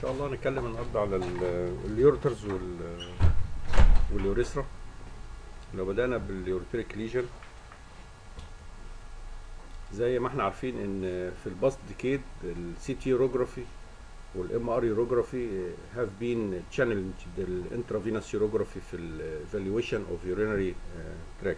شاء الله هنتكلم النهارده على ال- اليورترز وال واليوريثرا لو بدأنا باليورتريك ليجن زي ما احنا عارفين ان في الباست ديكيد السي تي يوروجرافي والام ار يوروجرافي هاف بين تشانل الانترافينوس يوروجرافي في الايفالويشن اوف يورينري تراكت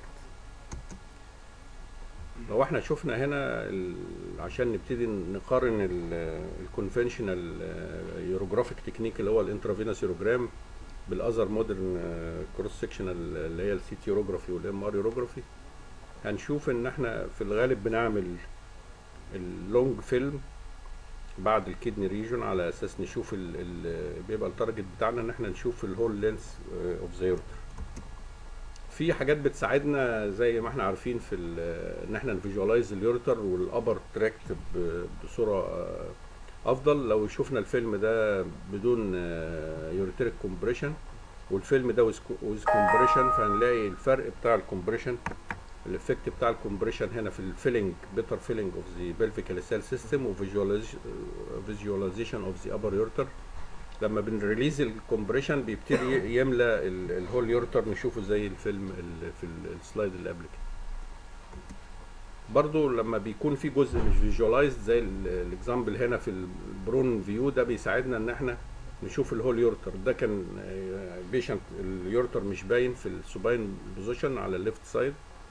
لو احنا شفنا هنا ال- عشان نبتدي نقارن الكونفنشنال يوروجرافيك تكنيك اللي هو الانترافينوس يوروجرام بالاذر مودرن كروس سكشنال اللي هي السي تي يوروجرافي والام ار يوروجرافي هنشوف ان احنا في الغالب بنعمل اللونج فيلم بعد الكدني ريجون على اساس نشوف ال ال بيبقى التارجت بتاعنا ان احنا نشوف الهول لينس اوف ذا يورتر في حاجات بتساعدنا زي ما احنا عارفين في ال- ان احنا نفيجوالايز اليورتر والابر تراكت بصوره آه، افضل لو شفنا الفيلم ده بدون يورتريك كومبريشن والفيلم ده ويز كومبريشن فهنلاقي الفرق بتاع الكومبريشن الافكت بتاع الكومبريشن هنا في الفيلنج بيتر فيلنج اوف ذا بلفيكال سيل سيستم وفيجواليزيشن اوف ذا ابر يورتر لما بنريليز الكومبريشن بيبتدي يملى ال- الهول يورتر نشوفه زي الفيلم ال- في ال- السلايد اللي قبل كده برضو لما بيكون في جزء مش فيجوالايزد زي ال- الاكزامبل هنا في البرون فيو ده بيساعدنا ان احنا نشوف الهول يورتر ده كان بيشنت اليورتر مش باين في السوباين بوزيشن على الليفت سايد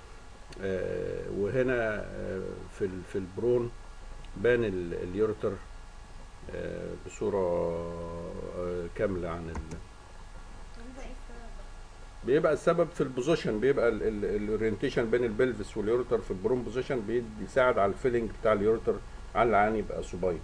وهنا آه، في ال- في البرون بان ال- اليورتر آه، بصوره آه، كامله عن ال... بيبقى ايه السبب بقى؟ بيبقى السبب في البوزيشن بيبقى الاورينتيشن بين البلفس واليورتر في البرون بوزيشن بيساعد على الفيلنج بتاع اليورتر على العين يبقى صباين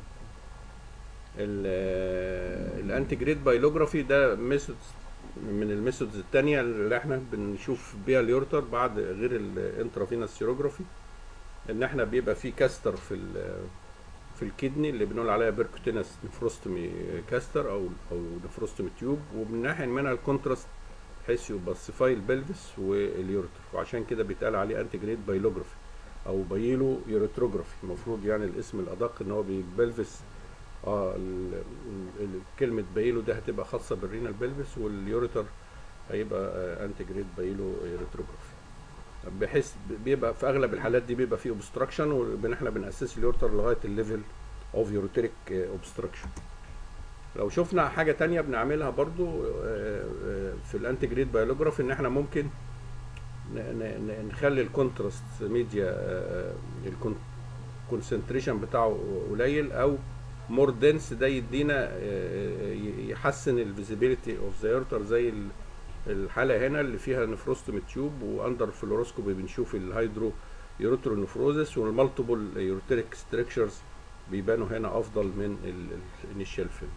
الانتي جريد بايلوجرافي ده ميثود من الميثودز التانية اللي احنا بنشوف بيها اليورتر بعد غير الانترافينوس سيروجرافي ان احنا بيبقى في كاستر في ال في الكدني اللي بنقول عليها بيركوتينس نفروستومي كاستر او او نفروستومي تيوب وبنحقن منها الكونتراست بحيث يبصفاي البلفس واليورتر وعشان كده بيتقال عليه انتي جريد بايلوجرافي او بايلو يوريتروجرافي المفروض يعني الاسم الادق ان هو بالبلفس اه ال- ال- كلمه بايلو ده هتبقى خاصه بالرينال بلفس واليوريتر هيبقى انتي جريد بايلو يوريتروجرافي بحيث بيبقى في اغلب الحالات دي بيبقى فيه اوبستراكشن واحنا بناسس اليورتر لغايه الليفل اوف يوريتريك اوبستراكشن لو شفنا حاجه تانية بنعملها برضو آه، آه، في الانتي جريد بايلوجراف ان احنا ممكن ن- ن- ن- نخلي الكونتراست ميديا الكونسنتريشن بتاعه قليل او مور دنس ده يدينا آه، ي- يحسن الفيزيبيليتي اوف ذا يورتر زي ال- الحاله هنا اللي فيها نفروستوم تيوب واندر فلوروسكوبي بنشوف الهيدرو يورترو نفروزس والمالتيبل يورتريك ستركشرز بيبانوا هنا افضل من الانيشال فيلم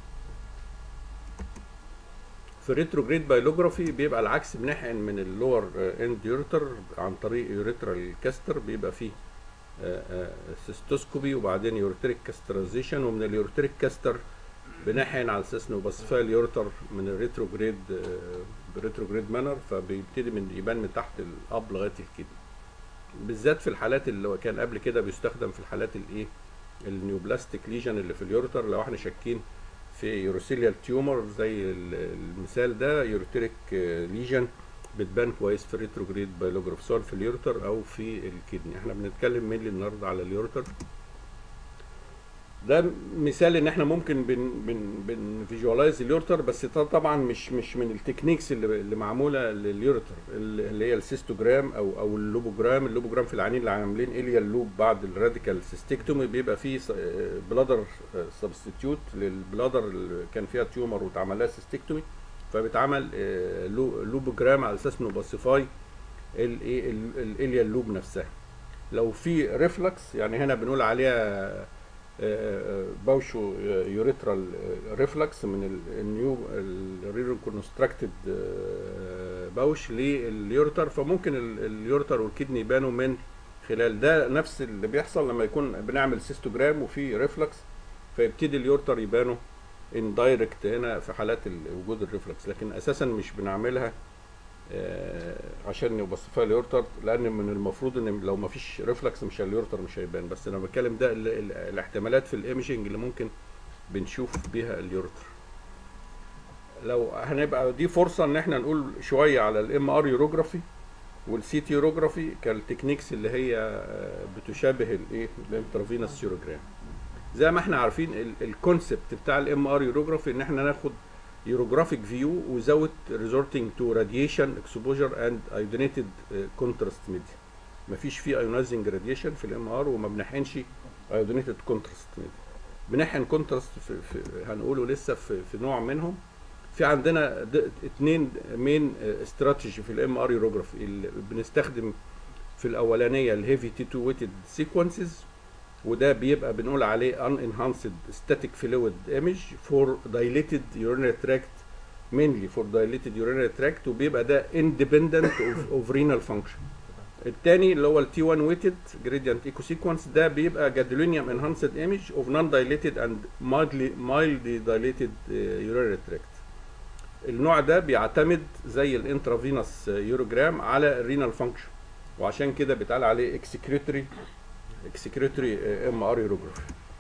في الريتروجريد بايلوجرافي بيبقى العكس بنحقن من اللور اند يورتر عن طريق يوريترال كاستر بيبقى فيه سيستوسكوبي وبعدين يورتريك كاسترايزيشن ومن اليورتريك كاستر بنحقن على اساس انه بصفاء اليورتر من الريتروجريد بريتروجريد مانر فبيبتدي من يبان من تحت الاب لغايه الكدني بالذات في الحالات اللي هو كان قبل كده بيستخدم في الحالات الايه النيوبلاستيك ليجن اللي في اليورتر لو احنا شاكين في يوروسيليال تيومر زي ال- المثال ده يورتريك ليجن بتبان كويس في الريتروجريد بايلوجراف سواء في اليورتر او في الكدني احنا بنتكلم مينلي النهارده على اليورتر ده مثال ان احنا ممكن بن بن بن فيجوالايز اليورتر بس ده طبعا مش مش من التكنيكس اللي, اللي معموله لليورتر اللي اللي هي السيستوجرام او او اللوبوجرام اللوبوجرام في العيانين اللي عاملين اليا اللوب بعد الراديكال سيستكتومي بيبقى فيه بلادر سبستيتيوت للبلادر اللي كان فيها تيومر واتعمل لها سيستكتومي فبيتعمل آه، لو- لوبوجرام على اساس انه باسيفاي الايه الاليا اللوب نفسها لو في ريفلكس يعني هنا بنقول عليها باوشو يوريترال ريفلكس من ال- النيو الريرو كونستراكتد باوش لليورتر فممكن ال- اليورتر والكدني يبانوا من خلال ده نفس اللي بيحصل لما يكون بنعمل سيستوجرام وفي ريفلكس فيبتدي اليورتر يبانوا ان دايركت هنا في حالات ال- وجود الريفلكس لكن اساسا مش بنعملها آه، عشان يوصفها اليورتر لان من المفروض ان لو ما فيش ريفلكس مش اليورتر مش هيبان بس انا بتكلم ده ال- ال- الاحتمالات في الايمجنج اللي ممكن بنشوف بيها اليورتر لو هنبقى دي فرصه ان احنا نقول شويه على الام ار يوروجرافي والسي تي يوروجرافي كالتكنيكس اللي هي آه، بتشابه الايه الانترافينوس يوروجرام زي ما احنا عارفين الكونسبت بتاع الام ار يوروجرافي ان احنا ناخد يوروجرافيك فيو وزاوت ريزورتنج تو راديشن اكسبوجر اند ايودينيتد كونتراست ميديا مفيش فيه ايونايزنج راديشن في الام ار وما بنحقنش ايودينيتد كونتراست ميديا بنحقن كونتراست في, في هنقوله لسه في, في نوع منهم في عندنا د- اتنين مين استراتيجي في الام ار يوروجرافي اللي بنستخدم في الاولانيه الهيفي تي 2 ويتد سيكونسز وده بيبقى بنقول عليه ان انهانسد ستاتيك فلويد ايمج فور دايليتد urinary tract mainly for dilated urinary tract وبيبقى ده independent of, of renal function التاني اللي هو التي 1 ويتد gradient echo sequence ده بيبقى gadolinium enhanced image of non dilated and mildly mildly dilated uh, urinary tract النوع ده بيعتمد زي الانترافينوس يوروجرام على الرينال فانكشن وعشان كده بيتقال عليه اكسكريتوري اكسكريتوري ام ار يوروجرافي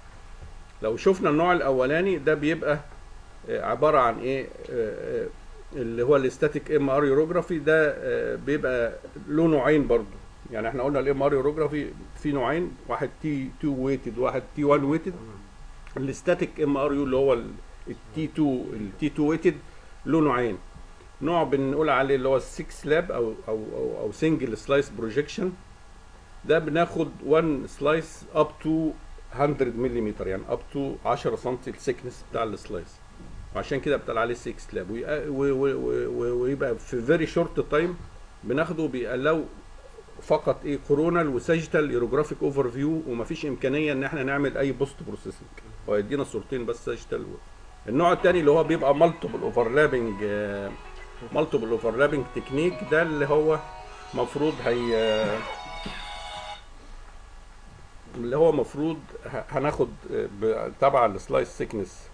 لو شفنا النوع الاولاني ده بيبقى آه، عباره عن ايه آه، آه، اللي هو الاستاتيك ام ار يوروجرافي ده آه، بيبقى له نوعين برضو يعني احنا قلنا الام ار يوروجرافي في نوعين واحد تي 2 ويتد واحد تي 1 ويتد الاستاتيك ام ار يو اللي هو التي 2 التي 2 ويتد له نوعين نوع بنقول عليه اللي هو 6 لاب او او او, أو سنجل سلايس بروجيكشن ده بناخد 1 سلايس اب تو 100 ملم يعني اب تو 10 سم السكنس بتاع السلايس وعشان كده بتقال عليه 6 لاب ويبقى- و- و- و- ويبقى في فيري شورت تايم بناخده بيقلو فقط ايه كورونال وساجيتال يوروجرافيك اوفر فيو ومفيش امكانيه ان احنا نعمل اي بوست بروسيسنج هو يدينا صورتين بس ساجيتال النوع الثاني اللي هو بيبقى مالتيبل اوفرلابنج مالتيبل اوفرلابنج تكنيك ده اللي هو مفروض هي اللي هو مفروض ه- هناخد آه، ب- تبع السلايس سيكنس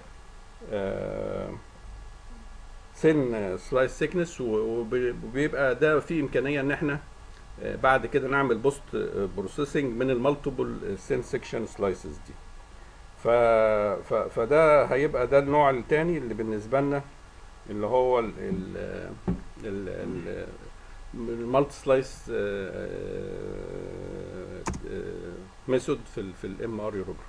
سن سلايس سيكنس وبيبقى ده في امكانيه ان احنا آه، بعد كده نعمل بوست بروسيسنج من المالتيبل سين سيكشن سلايسز دي ف... ف... فده هيبقى ده النوع الثاني اللي بالنسبه لنا اللي هو ال ال ال ال المالتي سلايس ميثود في ال في الام ار يوروجرافي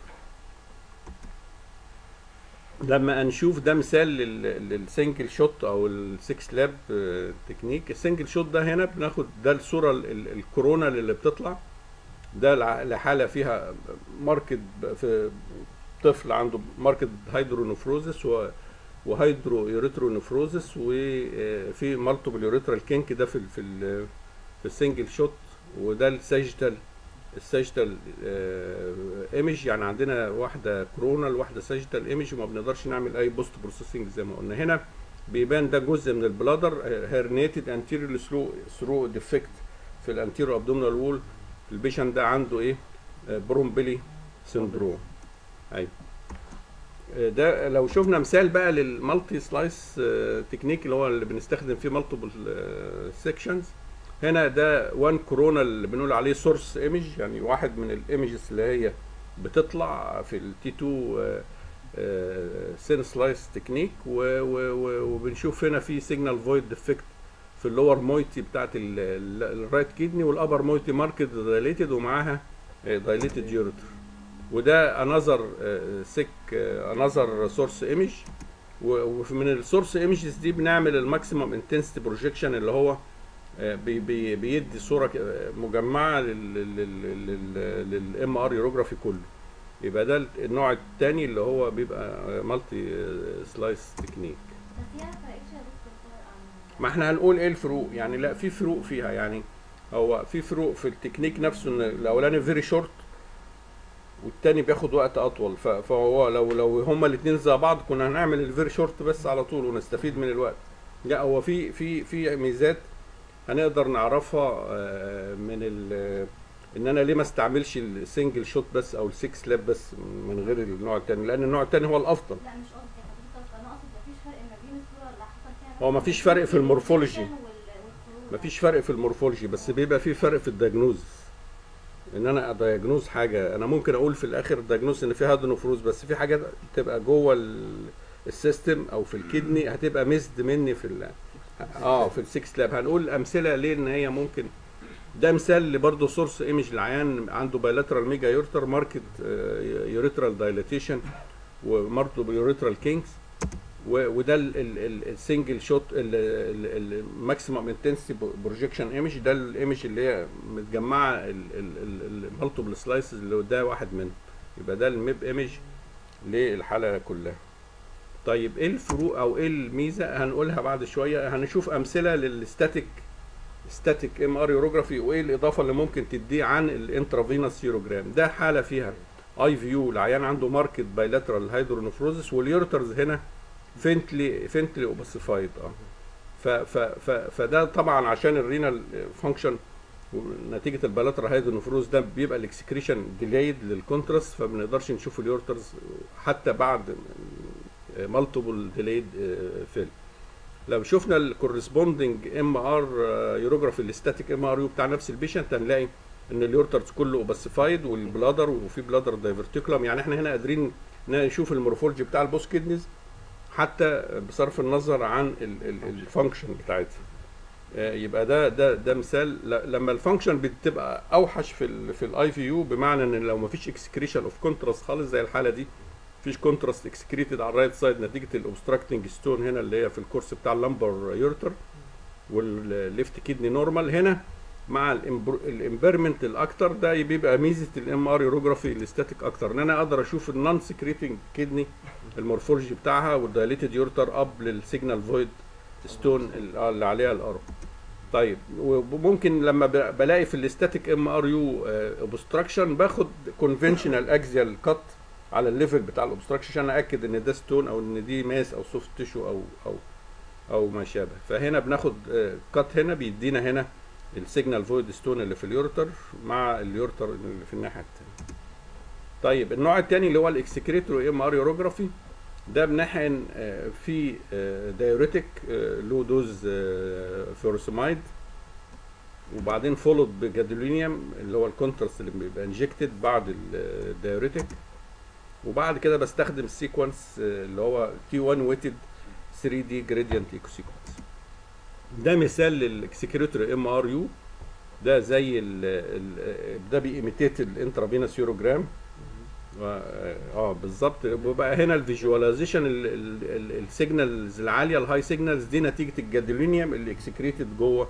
لما نشوف ده مثال لل- للسنجل شوت او السكس لاب تكنيك السنجل شوت ده هنا بناخد ده الصوره ال- ال- الكورونا اللي بتطلع ده لع- لحاله فيها ماركت في طفل عنده ماركت هيدرونفروزس و وهيدرو يوريترونفروزس وفي مالتيبل يوريترال كينك ده في ال في ال في السنجل شوت وده الساجيتال الساجيتال ايمج يعني عندنا واحده كورونال واحده ساجيتال ايمج وما بنقدرش نعمل اي بوست بروسيسنج زي ما قلنا هنا بيبان ده جزء من البلادر هيرنيتد انتيريور ثرو ثرو ديفكت في الانتيريور ابدومينال وول البيشنت ده عنده ايه برومبلي سندروم ايوه ده لو شفنا مثال بقى للمالتي سلايس تكنيك اللي هو اللي بنستخدم فيه مالتيبل سيكشنز هنا ده وان كورونا اللي بنقول عليه سورس ايمج يعني واحد من الايمجز اللي هي بتطلع في التي 2 سين سلايس تكنيك وبنشوف هنا في سيجنال فويد ديفكت في اللور مويتي بتاعت الرايت كيدني والابر مويتي ماركت دايليتد ومعاها دايليتد يوريتر وده انذر سيك انذر سورس ايمج ومن السورس ايمجز دي بنعمل الماكسيمم انتنسيتي بروجيكشن اللي هو آه، بي بي بيدي صوره ك- آه، مجمعه للام ار يوروجرافي كله يبقى ده النوع الثاني اللي هو بيبقى مالتي سلايس تكنيك بس هي ما فرقتش يا دكتور عن ما احنا هنقول ايه الفروق يعني لا في فروق فيها يعني هو في فروق في التكنيك نفسه ان الاولاني فيري شورت والتاني بياخد وقت اطول ف- فهو لو لو هما الاثنين زي بعض كنا هنعمل الفيري شورت بس على طول ونستفيد من الوقت لا هو في في في ميزات هنقدر نعرفها آه، من ال ان انا ليه ما استعملش السنجل شوت بس او السكس لاب بس من غير النوع الثاني لان النوع الثاني هو الافضل لا مش قصدي حضرتك انا اقصد مفيش فرق ما بين الصوره اللي حصل فيها هو مفيش فرق في المورفولوجي. وال- والكورونا. مفيش فرق في المورفولوجي بس بيبقى في فرق في الدياجنوز ان انا ادياجنوز حاجه انا ممكن اقول في الاخر الدياجنوز ان في هادنوفروز بس في حاجات تبقى جوه ال- السيستم او في الكدني هتبقى ميزد مني في ال اه في السكس لاب هنقول امثله ليه ان هي ممكن ده مثال برضه سورس ايمج العيان عنده بايلاترال ميجا يورتر ماركت يوريترال دايلاتيشن وماركت يوريترال كينجز وده السنجل شوت الماكسيمم انتنسيتي بروجيكشن ايمج ده الايمج اللي هي متجمعه المالتيبل سلايسز اللي ده واحد منهم يبقى ده الميب ايمج للحاله كلها طيب ايه الفروق او ايه الميزه هنقولها بعد شويه هنشوف امثله للستاتيك ستاتيك ام ار يوروجرافي وايه الاضافه اللي ممكن تديه عن الانترافينوس يوروجرام ده حاله فيها اي فيو العيان عنده ماركت بايلاترال هيدرونفروزس واليورترز هنا فينتلي فينتلي اوبسيفايد اه ف ف ف فده طبعا عشان الرينال فانكشن نتيجه البالاترال هيدرونفروز ده بيبقى الاكسكريشن ديلايد للكونتراست فما بنقدرش نشوف اليورترز حتى بعد مالتيبل ديلايد فيل لو شفنا الكورسبوندنج ام ار يوروجرافي الاستاتيك ام ار يو بتاع نفس البيشنت هنلاقي ان اليورترز كله اوبسيفايد والبلادر وفي بلادر دايفرتيكولم يعني احنا هنا قادرين نشوف المورفولوجي بتاع البوس كيدنيز حتى بصرف النظر عن الفانكشن بتاعتها يبقى ده ده ده مثال لما الفانكشن بتبقى اوحش في ال في الاي في يو بمعنى ان لو ما فيش اكسكريشن اوف كونتراست خالص زي الحاله دي مفيش كونتراست اكسكريتد على الرايت سايد نتيجه الاوبستراكتنج ستون هنا اللي هي في الكورس بتاع اللمبر يورتر والليفت كيدني نورمال هنا مع الامبيرمنت الاكتر ده بيبقى ميزه الام ار يوروجرافي الاستاتيك اكتر ان انا اقدر اشوف النون سكريتنج كيدني المورفولوجي بتاعها والدايليتد يورتر اب للسيجنال فويد ستون اللي عليها الارم طيب وممكن لما بلاقي في الاستاتيك ام ار يو اوبستراكشن باخد كونفنشنال اكزيال كات على الليفل بتاع الاوبستراكشن عشان اكد ان ده ستون او ان دي ماس او سوفت تيشو او او او ما شابه فهنا بناخد كات هنا بيدينا هنا السيجنال فويد ستون اللي في اليورتر مع اليورتر اللي في الناحيه الثانيه طيب النوع الثاني اللي هو الاكسكريتور ام ار يوروجرافي ده بنحقن في دايوريتك له دوز فورسمايد وبعدين فولود بجادولينيوم اللي هو الكونتراست اللي بيبقى انجكتد بعد الدايوريتك وبعد كده بستخدم السيكونس اللي هو تي 1 ويتد 3 دي جريدينت ايكو سيكونس ده مثال للاكسكريتور ام ار يو ده زي ال ال ده بيميتيت الانترافينوس يوروجرام اه بالظبط وبقى هنا الفيجواليزيشن السيجنالز العاليه الهاي سيجنالز دي نتيجه الجادولينيوم اللي اكسكريتد جوه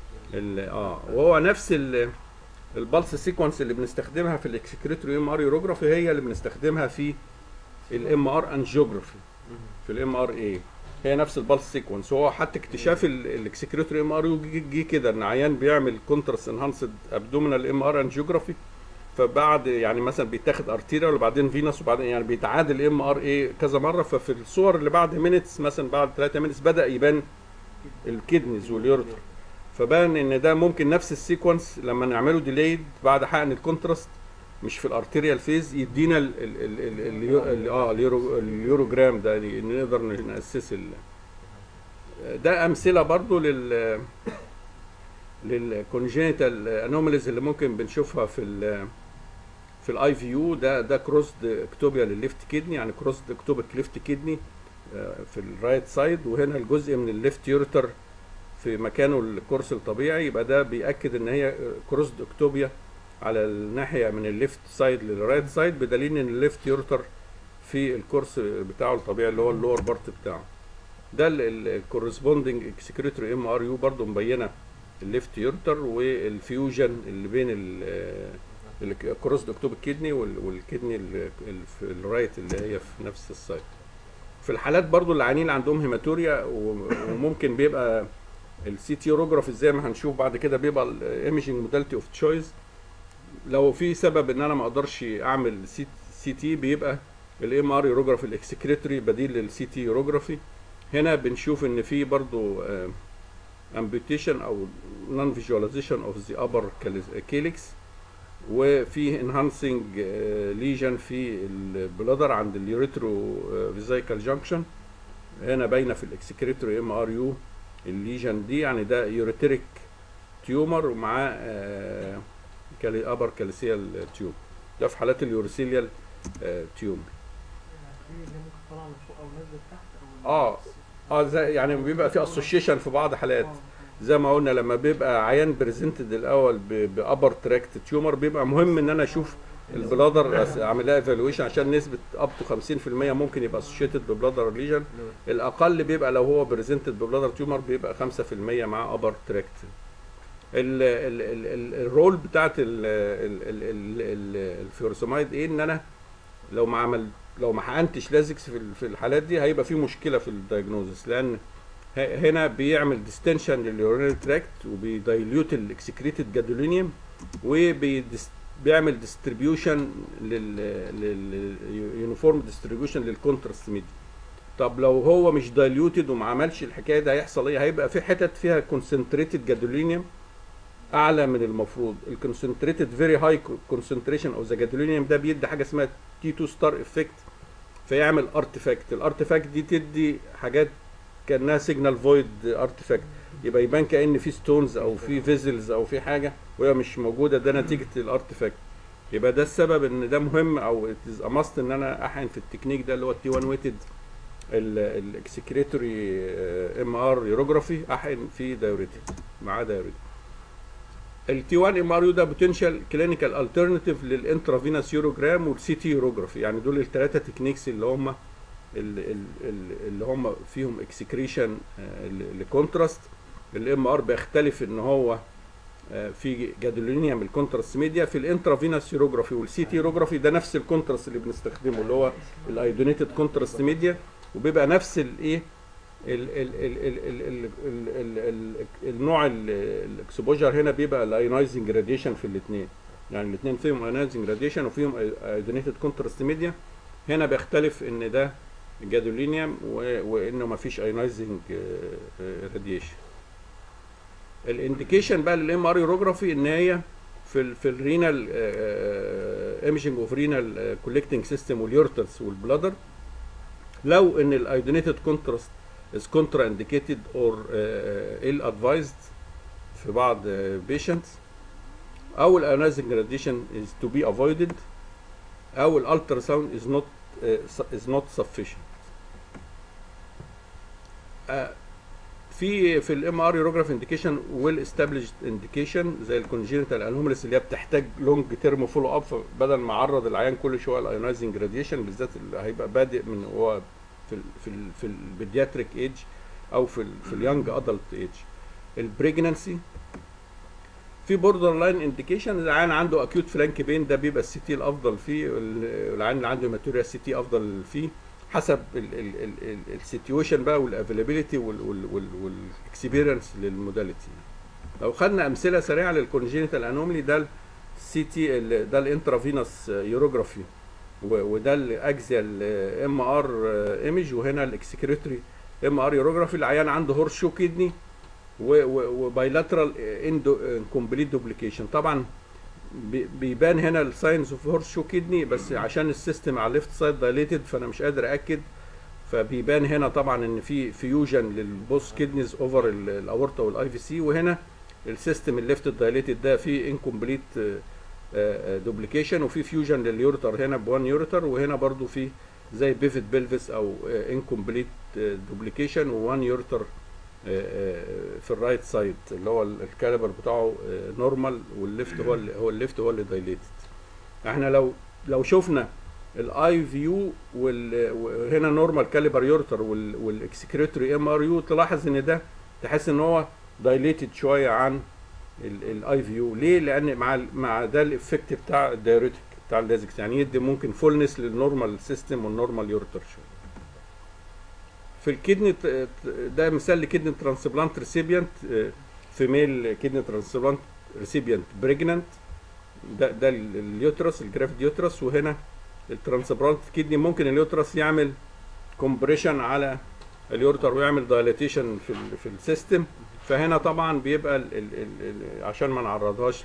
اه وهو نفس البلس سيكونس اللي بنستخدمها في الاكسكريتوري ام ار يوروجرافي هي اللي بنستخدمها في الام ار انجيوجرافي في الام ار اي هي نفس البلس سيكونس هو حتى اكتشاف الاكسكريتوري ام ار يو جه كده ان عيان بيعمل كونتراست انهانسد ابدومينال ام ار انجيوجرافي فبعد يعني مثلا بيتاخد ارتيريال وبعدين فينس وبعدين يعني بيتعاد الام ار اي كذا مره ففي الصور اللي بعد مينتس مثلا بعد 3 مينتس بدا يبان الكدنيز واليورتر فبان ان ده ممكن نفس السيكونس لما نعمله ديليد بعد حقن الكونتراست مش في الارتيريال فيز يدينا ال ال ال ال اه اليورو اليوروجرام ده ان نقدر ناسس ده امثله برضو لل للكونجينيتال انوماليز اللي ممكن بنشوفها في ال في الاي في يو ده ده كروسد اكتوبيا للليفت كيدني يعني كروسد اكتوبيك ليفت كيدني في الرايت سايد وهنا الجزء من الليفت يورتر في مكانه الكورس الطبيعي يبقى ده بيأكد ان هي كروسد اكتوبيا على الناحيه من الليفت سايد للرايت سايد بدليل ان الليفت يورتر في الكورس بتاعه الطبيعي اللي هو اللور بارت بتاعه ده الكورسبوندنج اكسكريتوري ام ار يو برضه مبينه الليفت يورتر والفيوجن اللي بين الكروس اكتوب الكدني والكدني في الرايت اللي هي في نفس السايت في الحالات برضو اللي عيانين عندهم هيماتوريا وممكن بيبقى السي تي يوروجرافي زي ما هنشوف بعد كده بيبقى الايمجنج موداليتي اوف تشويس لو في سبب ان انا ما اقدرش اعمل سي سي تي بيبقى الام ار يوروجرافي الاكسكريتوري بديل للسي تي يوروجرافي هنا بنشوف ان في برضو امبيوتيشن او نون فيجواليزيشن اوف ذا ابر كيليكس وفي انهانسنج ليجن في البلادر عند اليوريترو فيزايكال جانكشن هنا باينه في الاكسكريتوري ام ار يو الليجن دي يعني ده يوريتريك تيومر ومعاه ابر كاليسيال تيوب ده في حالات اليوريسيليال تيومر ايه اللي ممكن طالعه من فوق او نازله تحت او اه اه زي يعني بيبقى في اسوشيشن في بعض حالات زي ما قلنا لما بيبقى عيان بريزنتد الاول بابر تراكت تيومر بيبقى مهم ان انا اشوف البلادر أس- اعمل لها ايفالويشن عشان نسبه اب تو 50% ممكن يبقى اسوشيتد ببلادر ليجن الاقل بيبقى لو هو بريزنتد ببلادر تيومر بيبقى 5% مع ابر تراكت ال ال ال ال الرول بتاعت ال ال ال ال ال الفيورسمايد ايه ان انا لو ما عمل لو ما حقنتش لازكس في ال- في الحالات دي هيبقى في مشكله في الدايجنوزس لان ه- هنا بيعمل ديستنشن لليورينري تراكت وبيدايليوت الاكسكريتد جادولينيوم وبيعمل ديستريبيوشن لليونيفورم ديستريبيوشن للكونتراست ميديا طب لو هو مش دايليوتد وما عملش الحكايه ده هيحصل ايه هيبقى في حتت فيها كونسنتريتد جادولينيوم اعلى من المفروض الكونسنتريتد فيري هاي كونسنتريشن او ذا جادولينيوم ده بيدي حاجه اسمها تي 2 ستار افكت فيعمل ارتفاكت الارتفاكت دي تدي حاجات كانها سيجنال فويد ارتفاكت يبقى يبان كان في ستونز او في فيزلز او في حاجه وهي مش موجوده ده نتيجه الارتفاكت يبقى ده السبب ان ده مهم او امست ان انا احقن في التكنيك ده اللي هو التي 1 ويتد الاكسكريتوري ام ار يوروجرافي احقن فيه دايوريتك معاه دايوريتك التي 1 ام ار يو ده بوتنشال كلينيكال الترناتيف للانترافينوس يوروجرام والسي تي يوروجرافي يعني دول الثلاثه تكنيكس اللي هم ال- ال- ال- اللي هم فيهم اكسكريشن لكونتراست الام ار بيختلف ان هو آه، في جادولينيوم الكونتراست ميديا في الانترافينوس يوروجرافي والسي تي يوروجرافي ده نفس الكونتراست اللي بنستخدمه اللي هو الايدونيتد كونتراست ميديا وبيبقى نفس الايه ال- ال- ال- ال- ال- ال- ال- ال- ال- النوع ال- الاكسبوجر هنا بيبقى الايونايزنج راديشن في الاثنين يعني الاثنين فيهم ايونايزنج راديشن وفيهم ايودينيتد كونتراست ميديا هنا بيختلف ان ده جادولينيوم و- وانه ما فيش ايونايزنج راديشن الانديكيشن بقى للام ار يوروجرافي ان هي في ال في الرينال ايمجنج اوف رينال كولكتنج سيستم واليورترز والبلادر لو ان الايودينيتد كونتراست is contraindicated or uh, ill advised في بعض uh, patients او الانازنج radiation is to be avoided او الالتراساوند is not uh, is not sufficient آه، في في الام ار يوروجراف انديكيشن ويل استابليشد انديكيشن زي الكونجينيتال انوماليس اللي هي بتحتاج لونج تيرم فولو اب بدل ما اعرض العيان كل شويه الايونايزنج راديشن بالذات اللي هيبقى بادئ من هو في ال في ال في البيدياتريك ايج او في ال في اليونج ادلت ايج البريجنانسي في بوردر لاين انديكيشن العيان عنده اكيوت فلانك بين ده بيبقى السي تي الافضل فيه وال- والعيان اللي عنده ماتوريا السي تي افضل فيه حسب السيتويشن بقى والافيلابيلتي والاكسبيرينس للموداليتي لو خدنا امثله سريعه للكونجينيتال انوملي ده السي تي ده الانترافينوس يوروجرافي وده الاكزيال ام ار ايمج وهنا الاكسكريتوري ام ار يوروجرافي العيان عنده هورس شو كيدني وبايلاترال اندو كومبليت دوبليكيشن طبعا بي- بيبان هنا الساينز اوف هورس شو كيدني بس عشان السيستم على الليفت سايد دايليتد فانا مش قادر اكد فبيبان هنا طبعا ان في فيوجن للبوس كيدنيز اوفر الاورتا والاي في سي وهنا السيستم الليفت دايليتد ده فيه انكمبليت دوبليكيشن وفي فيوجن لليورتر هنا بوان يورتر وهنا برضو في زي بيفت بلفس او انكمبليت دوبليكيشن ووان يورتر في الرايت سايد اللي هو الكاليبر بتاعه نورمال والليفت هو اللي هو الليفت هو اللي دايليتد احنا لو لو شفنا الاي فيو وهنا نورمال كاليبر يورتر والاكسكريتوري ام ار يو تلاحظ ان ده تحس ان هو دايليتد شويه عن الاي فيو ليه لان مع ال- مع ده الافكت بتاع الدايوريتك بتاع اللازكس يعني يدي ممكن فولنس للنورمال سيستم والنورمال يورتر شويه في الكدني ت- ت- ده مثال لكدني ترانسبلانت ريسيبيانت فيميل كدني ترانسبلانت ريسيبيانت بريجنانت ده ده ال- اليوترس الجرافيد يوترس وهنا الترانسبلانت كدني ممكن اليوترس يعمل كومبريشن على اليورتر ويعمل دايليتيشن في ال في السيستم فهنا طبعا بيبقى ال ال ال ال عشان ما نعرضهاش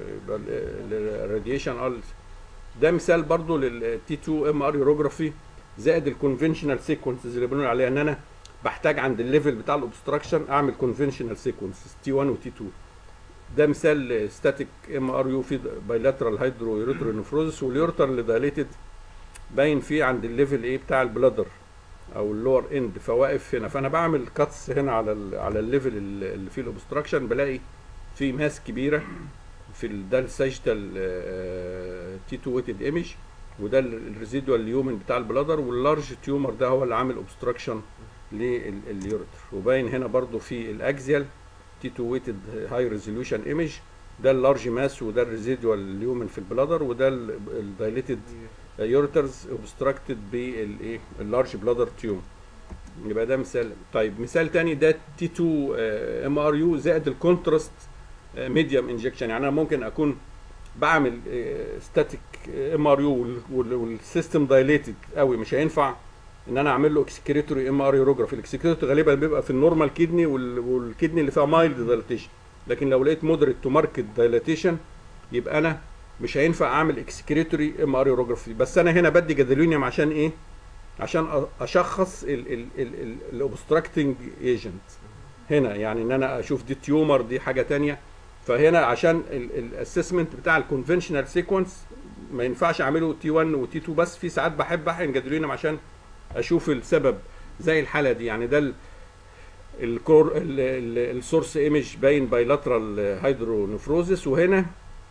للراديشن ده مثال برضو للتي 2 ام ار يوروجرافي زائد الكونفنشنال سيكونسز اللي بنقول عليها ان انا بحتاج عند الليفل بتاع الاوبستراكشن اعمل كونفنشنال سيكونسز تي 1 وتي 2 ده مثال ستاتيك ام ار يو في بايلاترال هيدرو يوريترو نفروزس واليورتر اللي دايليتد باين فيه عند الليفل ايه بتاع البلادر او اللور اند فواقف هنا فانا بعمل كاتس هنا على ال على الليفل اللي فيه الاوبستراكشن بلاقي في ماس كبيره في ال- ده الساجيتال تي 2 ويتد ايمج وده الريزيدوال اليومن بتاع البلادر واللارج تيومر ده هو اللي عامل اوبستراكشن لليوريتر وباين هنا برضو في الاكزيال تي 2 ويتد هاي ريزوليوشن ايمج ده اللارج ماس وده الريزيدوال اليومن في البلادر وده الدايليتد يوريترز اوبستراكتد بالايه اللارج بلادر تيوم يبقى ده مثال طيب مثال تاني ده تي 2 ام ار يو زائد الكونتراست ميديوم انجكشن يعني انا ممكن اكون بعمل ستاتيك ام ار يو والسيستم دايليتد قوي مش هينفع ان انا اعمل له اكسكريتوري ام ار يوروجرافي الاكسكريتوري غالبا بيبقى في النورمال كيدني والكدني اللي فيها مايلد دايليتيشن لكن لو لقيت مودريت تو ماركت دايليتيشن يبقى انا مش هينفع اعمل اكسكريتوري ام ار يوروجرافي بس انا هنا بدي جادولينيوم عشان ايه عشان أ- اشخص الاوبستراكتنج ايجنت هنا يعني ان انا اشوف دي تيومر دي حاجه تانية فهنا عشان الاسسمنت بتاع الكونفنشنال سيكونس ما ينفعش اعمله تي 1 وتي 2 بس في ساعات بحب احقن جادولينيوم عشان اشوف السبب زي الحاله دي يعني ده ال- الكور السورس ايمج باين بايلاترال هيدرونفروزس وهنا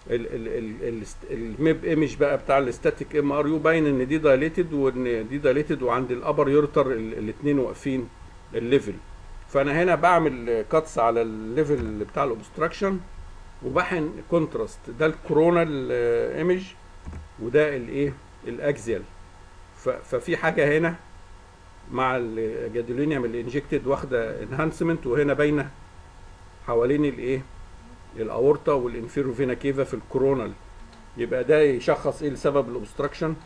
الميب ايمج بقى بتاع الاستاتيك ام ار يو باين ان دي دايليتد وان دي دايليتد وعند الابر يورتر الاثنين واقفين الليفل فانا هنا بعمل كاتس على الليفل بتاع الاوبستراكشن وبحن كونتراست ده الكورونال ايمج وده الايه الاكزيال ف- ففي حاجه هنا مع الجادولينيوم اللي انجكتد واخده انهانسمنت وهنا باينه حوالين الايه الاورطه والانفيرو فينا كيفا في الكورونال يبقى ده يشخص ايه سبب الاوبستراكشن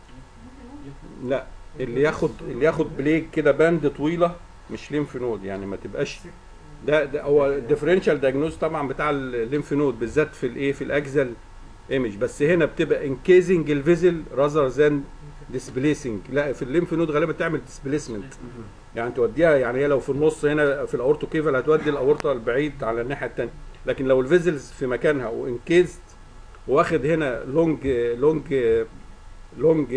لا اللي ياخد اللي ياخد بليك كده باند طويله مش ليمف نود يعني ما تبقاش ده, ده هو الديفرنشال دايجنوز طبعا بتاع الليمف نود بالذات في الايه في الاكزل ايمج بس هنا بتبقى انكيزنج الفيزل راذر ذان ديسبليسنج لا في الليمف نود غالبا تعمل ديسبليسمنت يعني توديها يعني هي لو في النص هنا في الاورتو كيفال هتودي الاورطه البعيد على الناحيه الثانيه لكن لو الفيزلز في مكانها وانكيزد واخد هنا لونج لونج لونج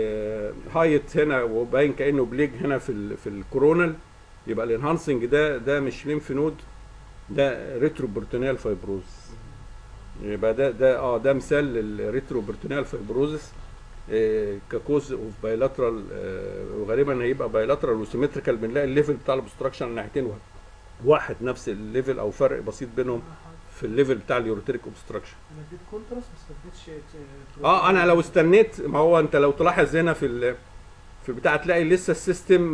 هايت هنا وباين كانه بليج هنا في ال في الكورونال يبقى الانهانسنج ده ده مش ليمف نود ده ريترو بورتونيال فايبروز يبقى ده ده اه ده مثال للريترو بورتونيال فايبروزس ككوز اوف بايلاترال وغالبا هيبقى بايلاترال وسيمتريكال بنلاقي الليفل بتاع الاوبستراكشن الناحيتين واحد واحد نفس الليفل او فرق بسيط بينهم في الليفل بتاع اليوريتريك اوبستراكشن انا اديت كونتراست بس ما اديتش ت- اه انا لو استنيت ما هو انت لو تلاحظ هنا في ال في بتاع تلاقي لسه السيستم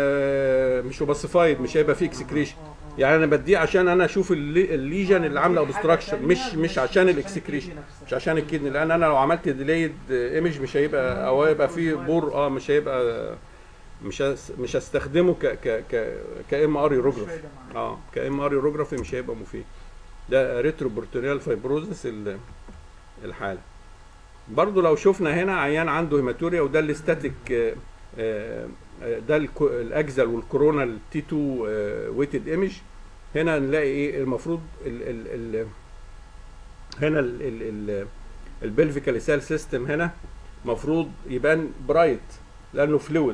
آه، مش اوبسيفايد مش هيبقى فيه اكسكريشن آه، آه. يعني انا بديه عشان انا اشوف اللي- الليجن اللي عامله دي حاجة اوبستراكشن تانية مش مش عشان الاكسكريشن الكدني نفسها. مش عشان الكدني لان انا لو عملت ديليد ايمج مش هيبقى او هيبقى فيه بور اه مش هيبقى مش هس- مش هستخدمه ك ك ك كام ار مش يوروجرافي فايدة معايا. اه كام ار يوروجرافي مش هيبقى مفيد ده ريترو بورتونيال فايبروزس ال- الحاله برضو لو شفنا هنا عيان عنده هيماتوريا وده الاستاتيك آه، آه، آه، ده الكو- الاكزل والكورونال تي 2 ويتد ايمج هنا نلاقي ايه المفروض ال ال ال هنا ال ال ال البلفيكال سيل سيستم هنا المفروض يبان برايت لانه فلويد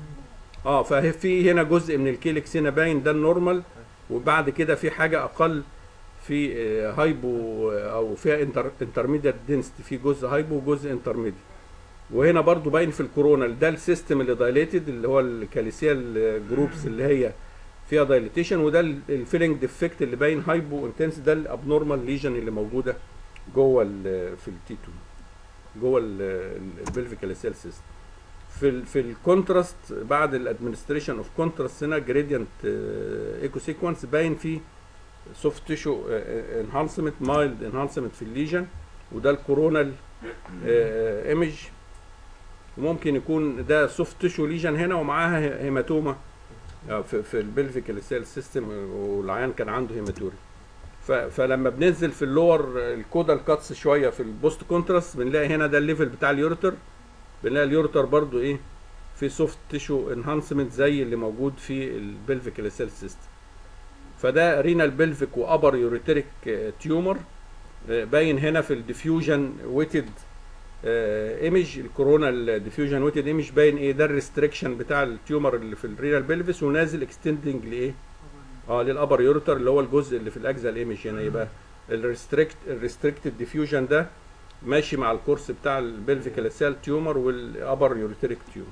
اه ففي هنا جزء من الكيلكس هنا باين ده النورمال وبعد كده في حاجه اقل في آه، هايبو آه، او فيها انتر انترميديت دنسيتي في جزء هايبو وجزء انترميديت وهنا برضو باين في الكورونال ده السيستم اللي دايليتد اللي هو الكاليسيال جروبس اللي هي فيها دايليتيشن وده الفيلنج ديفكت اللي باين هايبو انتنس ده الابنورمال ليجن اللي موجوده جوه ال- في التي 2 جوه البلفيكال سيل سيستم في ال في الكونتراست بعد الادمنستريشن اوف كونتراست هنا جريدينت ايكو سيكونس باين فيه سوفت تيشو انهانسمنت مايلد انهانسمنت في الليجن وده الكورونال ايمج وممكن يكون ده سوفت تيشو ليجن هنا ومعاها هيماتوما آه، في في البلفيكال سيل سيستم والعيان كان عنده هيماتوري ف- فلما بننزل في اللور الكودال كاتس شويه في البوست كونتراست بنلاقي هنا ده الليفل بتاع اليورتر بنلاقي اليورتر برضو ايه في سوفت تيشو انهانسمنت زي اللي موجود في البلفيكال سيل سيستم فده رينال بلفيك وابر يوريتريك تيومر باين هنا في الديفيوجن ويتد ايمج الكورونا ديفيوجن ويتد ايمج باين ايه ده الريستريكشن بتاع التيومر اللي في الرينال بلفس ونازل اكستندنج لايه اه للابر يورتر اللي هو الجزء اللي في الاجزاء الايمج يعني يبقى الريستريكت الريستريكتد ديفيوجن ده ماشي مع الكورس بتاع البلفيك لاسال تيومر والابر يورتريك تيومر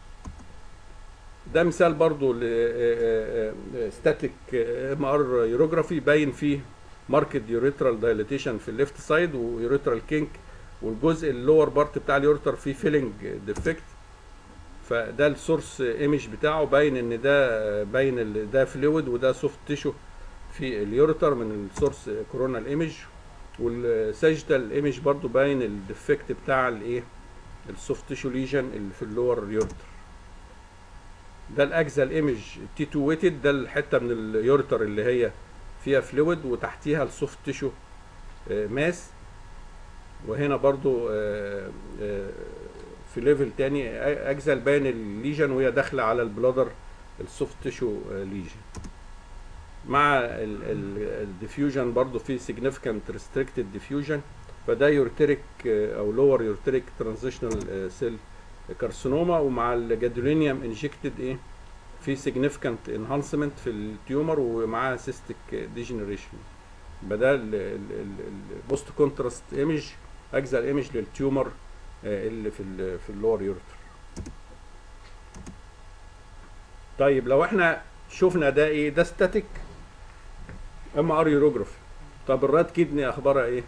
ده مثال برضو ل ستاتيك ام ار يوروجرافي باين فيه ماركت يوريترال دايليتيشن في الليفت سايد ويوريترال كينك والجزء اللور بارت بتاع اليورتر فيه فيلنج ديفكت فده السورس ايمج بتاعه باين ان ده باين ال- ده فلويد وده سوفت تيشو في اليورتر من السورس كورونال ايمج والساجيتال ايمج برضو باين الديفكت بتاع الايه السوفت تيشو ليجن اللي في اللور يورتر ده الاجزاء الايمج تي 2 ويتد ده الحته من اليورتر اللي هي فيها فلويد وتحتيها السوفت تيشو ماس وهنا برضو آه، آه، في ليفل تاني اجزاء باين الليجن وهي داخله على البلادر السوفت تيشو ليجن مع الديفيوجن برضو في significant restricted diffusion فده يورتريك او لور يورتريك ترانزيشنال سيل كارسينوما ومع الجادولينيوم انجكتد ايه في significant enhancement في التيومر ومعاه cystic degeneration يبقى ده البوست كونتراست ايمج اجزاء الايمج للتيومر آه، اللي في ال في اللور يورتر طيب لو احنا شفنا ده ايه ده ستاتيك ام ار يوروجرافي طب الرات كدني اخبارها ايه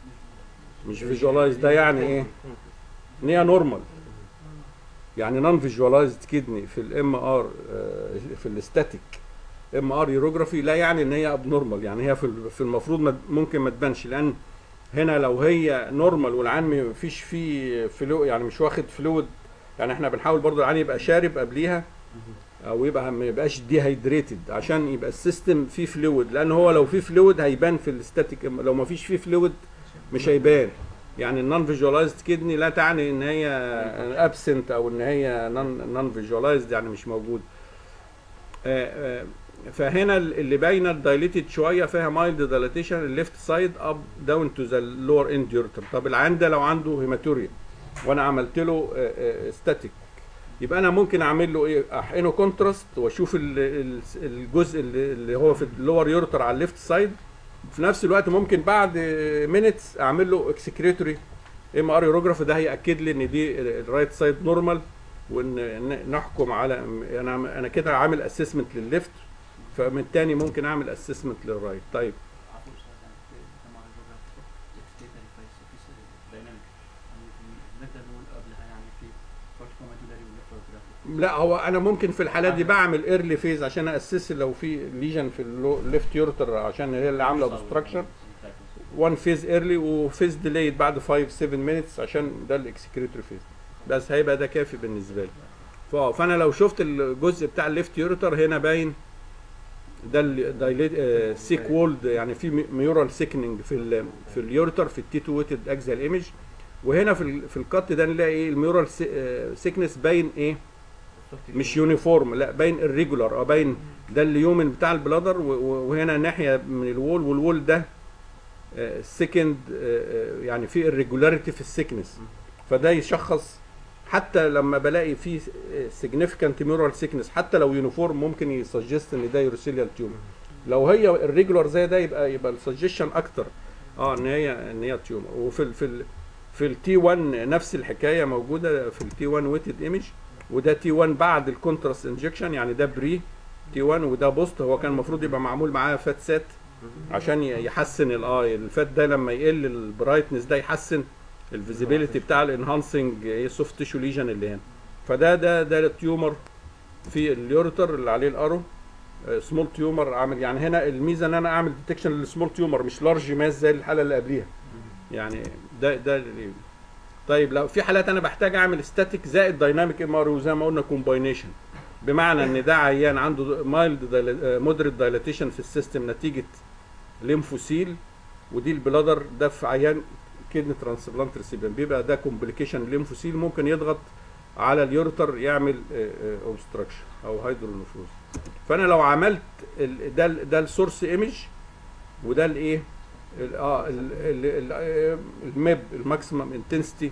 مش فيجوالايز ده يعني ايه ان هي نورمال يعني نون فيجوالايزد كدني في الام ار في الاستاتيك ام ار يوروجرافي لا يعني ان هي ابنورمال يعني هي في ال- في المفروض ما- ممكن ما تبانش لان هنا لو هي نورمال والعين ما فيش فيه فلو يعني مش واخد فلويد يعني احنا بنحاول برضو العين يبقى شارب قبليها او يبقى ما يبقاش دي هيدريتد عشان يبقى السيستم فيه فلويد لان هو لو فيه فلويد هيبان في الاستاتيك لو ما فيش فيه فلويد مش هيبان يعني النون فيجوالايزد كدني لا تعني ان هي ابسنت او ان هي نون فيجوالايزد يعني مش موجود آه، آه، فهنا اللي باينه الدايليتد شويه فيها مايلد دايليتيشن الليفت سايد اب داون تو ذا لور اند يورتر طب العين ده لو عنده هيماتوريا وانا عملت له ستاتيك يبقى انا ممكن اعمل له ايه احقنه كونتراست واشوف ال- ال- الجزء اللي اللي هو في اللور يورتر على الليفت سايد في نفس الوقت ممكن بعد مينتس اعمل له اكسكريتوري ام ار يوروجراف ده هياكد لي ان دي الرايت سايد نورمال وان ن- نحكم على انا انا كده عامل اسسمنت للليفت فمن التاني ممكن اعمل اسسمنت للرايت طيب عفوا سؤال يعني في كما جغرافي ستيت في دايناميك نقدر نقول قبلها يعني في بارتيكوماتولاري ونفروجرافي لا هو انا ممكن في الحالات دي بعمل ايرلي فيز عشان اسس لو في ليجن في الليفت يورتر عشان هي اللي عامله اوبستراكشن وان فيز ايرلي وفيز ديليد بعد 5 7 مينتس عشان ده الاكسكريتوري فيز بس هيبقى ده كافي بالنسبه لي ف- فانا لو شفت الجزء بتاع الليفت يورتر هنا باين ده الدايليت سيك وولد يعني في ميورال سيكننج في ال في اليورتر في التيتو ويتد اجزاء الايمج وهنا في ال- في الكت ده نلاقي ايه الميورال سيكنس باين ايه مش يونيفورم لا باين الريجولار اه باين ده اليومن بتاع البلادر و- و- وهنا ناحيه من الوول والوول ده سكند يعني في irregularity في السكنس فده يشخص حتى لما بلاقي في significant mural thickness حتى لو يونيفورم ممكن يسجست ان ده يورسيليال تيومر لو هي الريجولار زي ده يبقى يبقى السجشن اكتر اه ان هي ان هي تيومر وفي ال في ال في التي 1 نفس الحكايه موجوده في التي 1 ويتد ايمج وده تي 1 بعد الكونتراست انجكشن يعني ده بري تي 1 وده بوست هو كان المفروض يبقى معمول معاه فات سات عشان ي- يحسن الاي الفات ده لما يقل البرايتنس ده يحسن الفيزيبيليتي بتاع الانهانسنج ايه سوفت تيشو ليجن اللي هنا فده ده ده التيومر في اليورتر اللي عليه الارو سمول تيومر عامل يعني هنا الميزه ان انا اعمل ديتكشن للسمول تيومر مش لارج ماس زي الحاله اللي قبليها يعني ده ده اللي- طيب لو في حالات انا بحتاج اعمل ستاتيك زائد دايناميك ام ار وزي ما قلنا كومباينيشن بمعنى ان ده عيان عنده مايلد مودريت دايلاتيشن في السيستم نتيجه ليمفوسيل ودي البلادر ده في عيان كدني ترانسبلانت ريسيبيان بيبقى ده كومبليكيشن ليمفوسيل ممكن يضغط على اليورتر يعمل اوبستراكشن او هيدرونفروز فانا لو عملت ال- ده ال- ده السورس ايمج وده الايه ال- اه ال- ال- ال- آه، الميب الماكسيمم انتنسيتي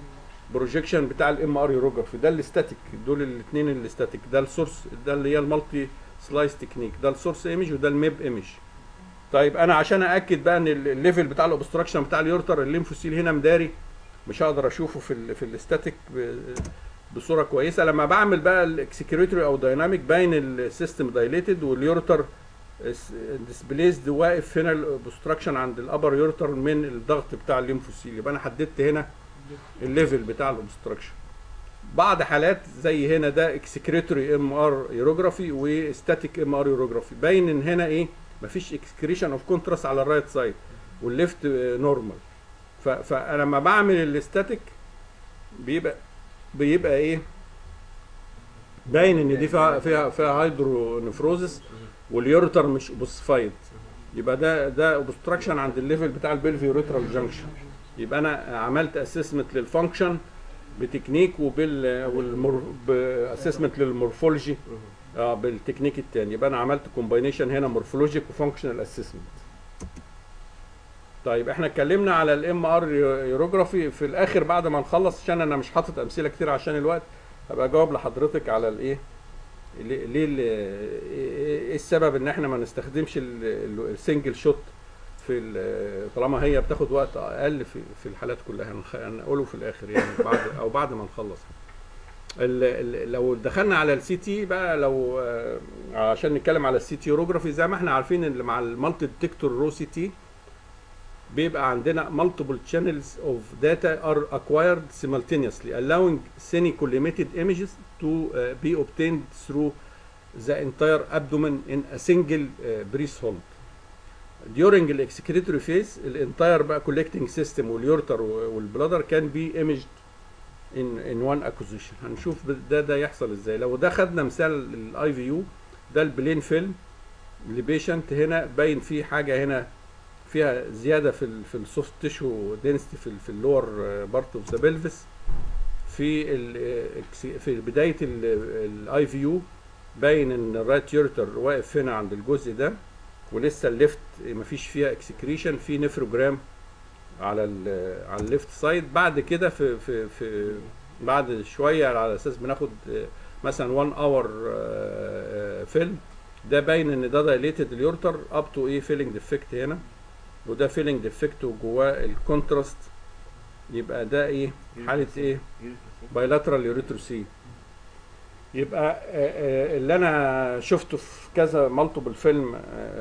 بروجيكشن بتاع الام ار يوروجرافي ده الاستاتيك دول الاثنين الاستاتيك ده السورس ده اللي هي المالتي سلايس تكنيك ده السورس ايمج وده الميب ايمج طيب انا عشان ااكد بقى ان ال- الليفل بتاع الاوبستراكشن بتاع اليورتر الليمفوسيل هنا مداري مش هقدر اشوفه في ال في الاستاتيك ب- بصوره كويسه لما بعمل بقى الاكسكريتوري او دايناميك باين السيستم دايليتد واليورتر ديسبليسد واقف هنا الاوبستراكشن عند الابر يورتر من الضغط بتاع الليمفوسيل يبقى انا حددت هنا الليفل بتاع الاوبستراكشن بعض حالات زي هنا ده اكسكريتوري ام ار يوروجرافي وستاتيك ام ار يوروجرافي باين ان هنا ايه مفيش اكسكريشن اوف كونتراست على الرايت سايد والليفت نورمال فانا لما بعمل الاستاتيك بيبقى بيبقى ايه باين ان دي فيها فيها فيها هايدرو نفروزس واليورتر مش اوبسفايد يبقى ده ده اوبستراكشن عند الليفل بتاع البلفيوريترال جانكشن يبقى انا عملت اسسمنت للفانكشن بتكنيك وبال والمر باسسمنت للمورفولوجي اه بالتكنيك التاني يبقى انا عملت كومباينيشن هنا مورفولوجيك وفانكشنال اسسمنت طيب احنا اتكلمنا على الام ار يوروجرافي في الاخر بعد ما نخلص عشان انا مش حاطط امثله كتير عشان الوقت هبقى اجاوب لحضرتك على الايه ليه ليه ال- ايه السبب ان احنا ما نستخدمش السنجل شوت في ال- طالما هي بتاخد وقت اقل في في الحالات كلها هنخ- هنقوله في الاخر يعني بعد او بعد ما نخلص ال- ال- لو دخلنا على السي تي بقى لو آه، عشان نتكلم على السي تي يوروجرافي زي ما احنا عارفين ان مع المالتي ديتكتور رو سي تي بيبقى عندنا multiple channels of data are acquired simultaneously allowing semi-collimated images to uh, be obtained through the entire abdomen in a single uh, breath hold. During the excretory phase, the entire بقى collecting system واليورتر والبلادر can be imaged in in one acquisition. هنشوف ده ده يحصل ازاي. لو ده خدنا مثال الاي في يو ده البلين فيلم لبيشنت هنا باين فيه حاجه هنا فيها زياده في ال في السوفت تيشو دينستي في ال في اللور بارت اوف ذا بلفس في ال في بدايه الاي في يو باين ان الرايت يورتر واقف هنا عند الجزء ده ولسه الليفت مفيش فيها اكسكريشن في نفروجرام على ال على الليفت سايد بعد كده في في في بعد شويه على اساس بناخد آه، مثلا 1 اور فيلم ده باين ان ده دايليتد اليورتر اب تو ايه فيلنج ديفكت هنا وده فيلنج ديفكت وجواه الكونتراست يبقى ده ايه حاله ايه بايلاترال يوريتروسي يبقى آه، آه، اللي انا شفته في كذا مالتيبل فيلم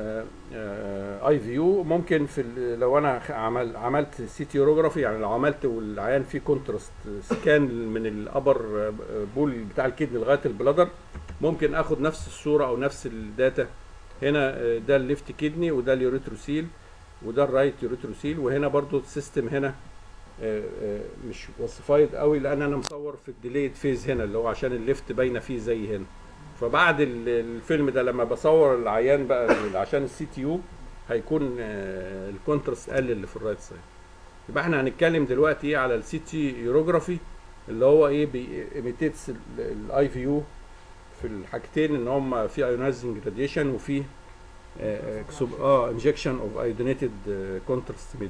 اي فيو ممكن في ال- لو انا خ- عمل عملت سيتي يوروجرافي يعني لو عملت والعيان فيه كونتراست سكان من الابر بول بتاع الكدني لغايه البلادر ممكن اخد نفس الصوره او نفس الداتا هنا آه، ده الليفت كدني وده اليوريتروسيل وده الرايت يوريتروسيل وهنا برضو السيستم هنا آه، آه، مش وصفايد قوي لان انا مصور في الديليد فيز هنا اللي هو عشان الليفت باينه فيه زي هنا فبعد ال- الفيلم ده لما بصور العيان بقى عشان السي تي يو هيكون آه، الكونتراست قل اللي في الرايت سايد يبقى احنا هنتكلم دلوقتي ايه على السي تي يوروجرافي اللي هو ايه بيميتيتس الاي في يو في الحاجتين ان هم في ايونايزنج راديشن وفي اه اكسب- اه انجكشن اوف ايودينيتد كونتراست ميديا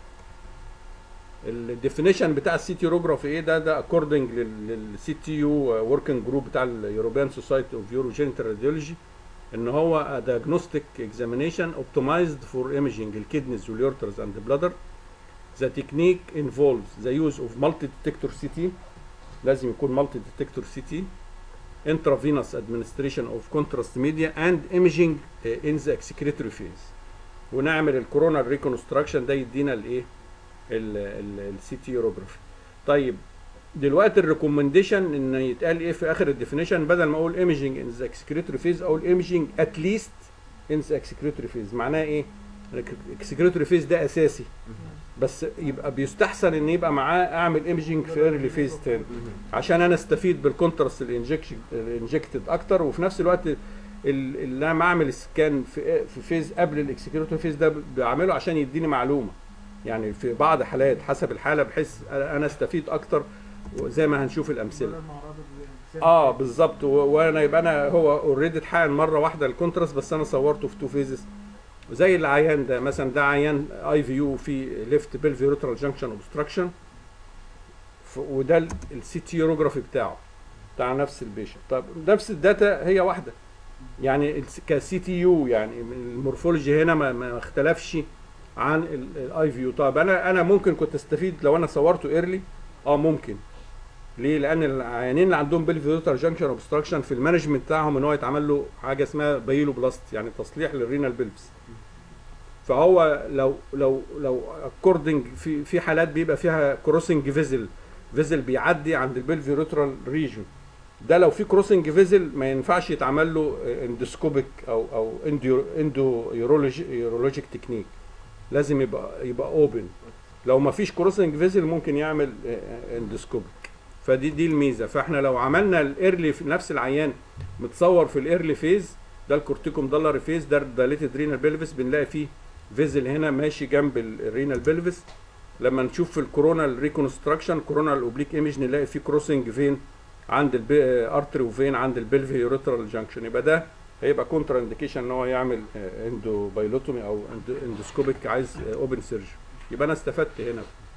الديفينيشن بتاع السي تي يوروجرافي ايه ده ده اكوردنج للسي تي يو وركينج جروب بتاع اليوروبيان سوسايتي اوف يوروجينيتال راديولوجي ان هو دايجنوستيك اكزامينيشن اوبتمايزد فور ايمجينج الكدنيز واليورترز اند بلادر The technique involves the use of multi-detector CT لازم يكون multi-detector CT intravenous administration of contrast media and imaging uh, in the excretory phase ونعمل الكورونال ريكونستراكشن ده يدينا الايه السي تي يوروجرافي طيب دلوقتي الريكومنديشن ان يتقال ايه في اخر الديفينيشن بدل ما اقول ايمجينج ان ذا اكسكريتوري فيز اقول ايمجينج ات ليست ان ذا اكسكريتوري فيز معناها ايه الاكسكريتوري فيز ده اساسي بس يبقى بيستحسن ان يبقى معاه اعمل ايمجينج في ايرلي فيز تاني عشان انا استفيد بالكونتراست الانجكشن الانجكتد اكتر وفي نفس الوقت ال- اللي انا بعمل سكان في في فيز قبل الاكسكريتور فيز ده بعمله عشان يديني معلومه يعني في بعض حالات حسب الحاله بحيث انا استفيد اكتر زي ما هنشوف الامثله بدل ما أعرضه ل- اه بالظبط و- وانا يبقى انا هو اوريدي اتحقن مره واحده الكونتراست بس انا صورته في تو فيزز زي العيان ده مثلا ده عيان اي في يو في ليفت بيلفيروترال جانكشن اوبستراكشن ف- وده السي تي يوروجرافي بتاعه بتاع نفس البيشنت طب نفس الداتا هي واحده يعني كسي تي يو يعني المورفولوجي هنا ما, ما اختلفش عن الاي فيو طب انا انا ممكن كنت استفيد لو انا صورته ايرلي اه ممكن ليه؟ لان العيانين اللي عندهم بلفيوتر جانكشن اوبستراكشن في المانجمنت بتاعهم ان هو يتعمل له حاجه اسمها بايلو بلاست يعني تصليح للرينال بلفس فهو لو لو لو اكوردنج في في حالات بيبقى فيها كروسنج فيزل فيزل بيعدي عند البلفيوترال ريجون ده لو في كروسنج فيزل ما ينفعش يتعمل له اندوسكوبيك او او اندو اندو يورولوجيك تكنيك لازم يبقى يبقى اوبن لو ما فيش كروسنج فيزل ممكن يعمل اندوسكوبيك فدي دي الميزه فاحنا لو عملنا الايرلي في نفس العيان متصور في الايرلي فيز ده الكورتيكوم دولار فيز ده دايليتد رينال بلفس بنلاقي فيه فيزل هنا ماشي جنب الرينال بلفس لما نشوف في الكورونال ريكونستراكشن كورونال اوبليك ايمج نلاقي فيه كروسنج فين عند الارتري وفين عند البلفي يوريترال جانكشن يبقى ده هيبقى كونترا انديكيشن ان هو يعمل اندو بايلوتومي او اندوسكوبيك عايز اوبن سيرجن يبقى انا استفدت هنا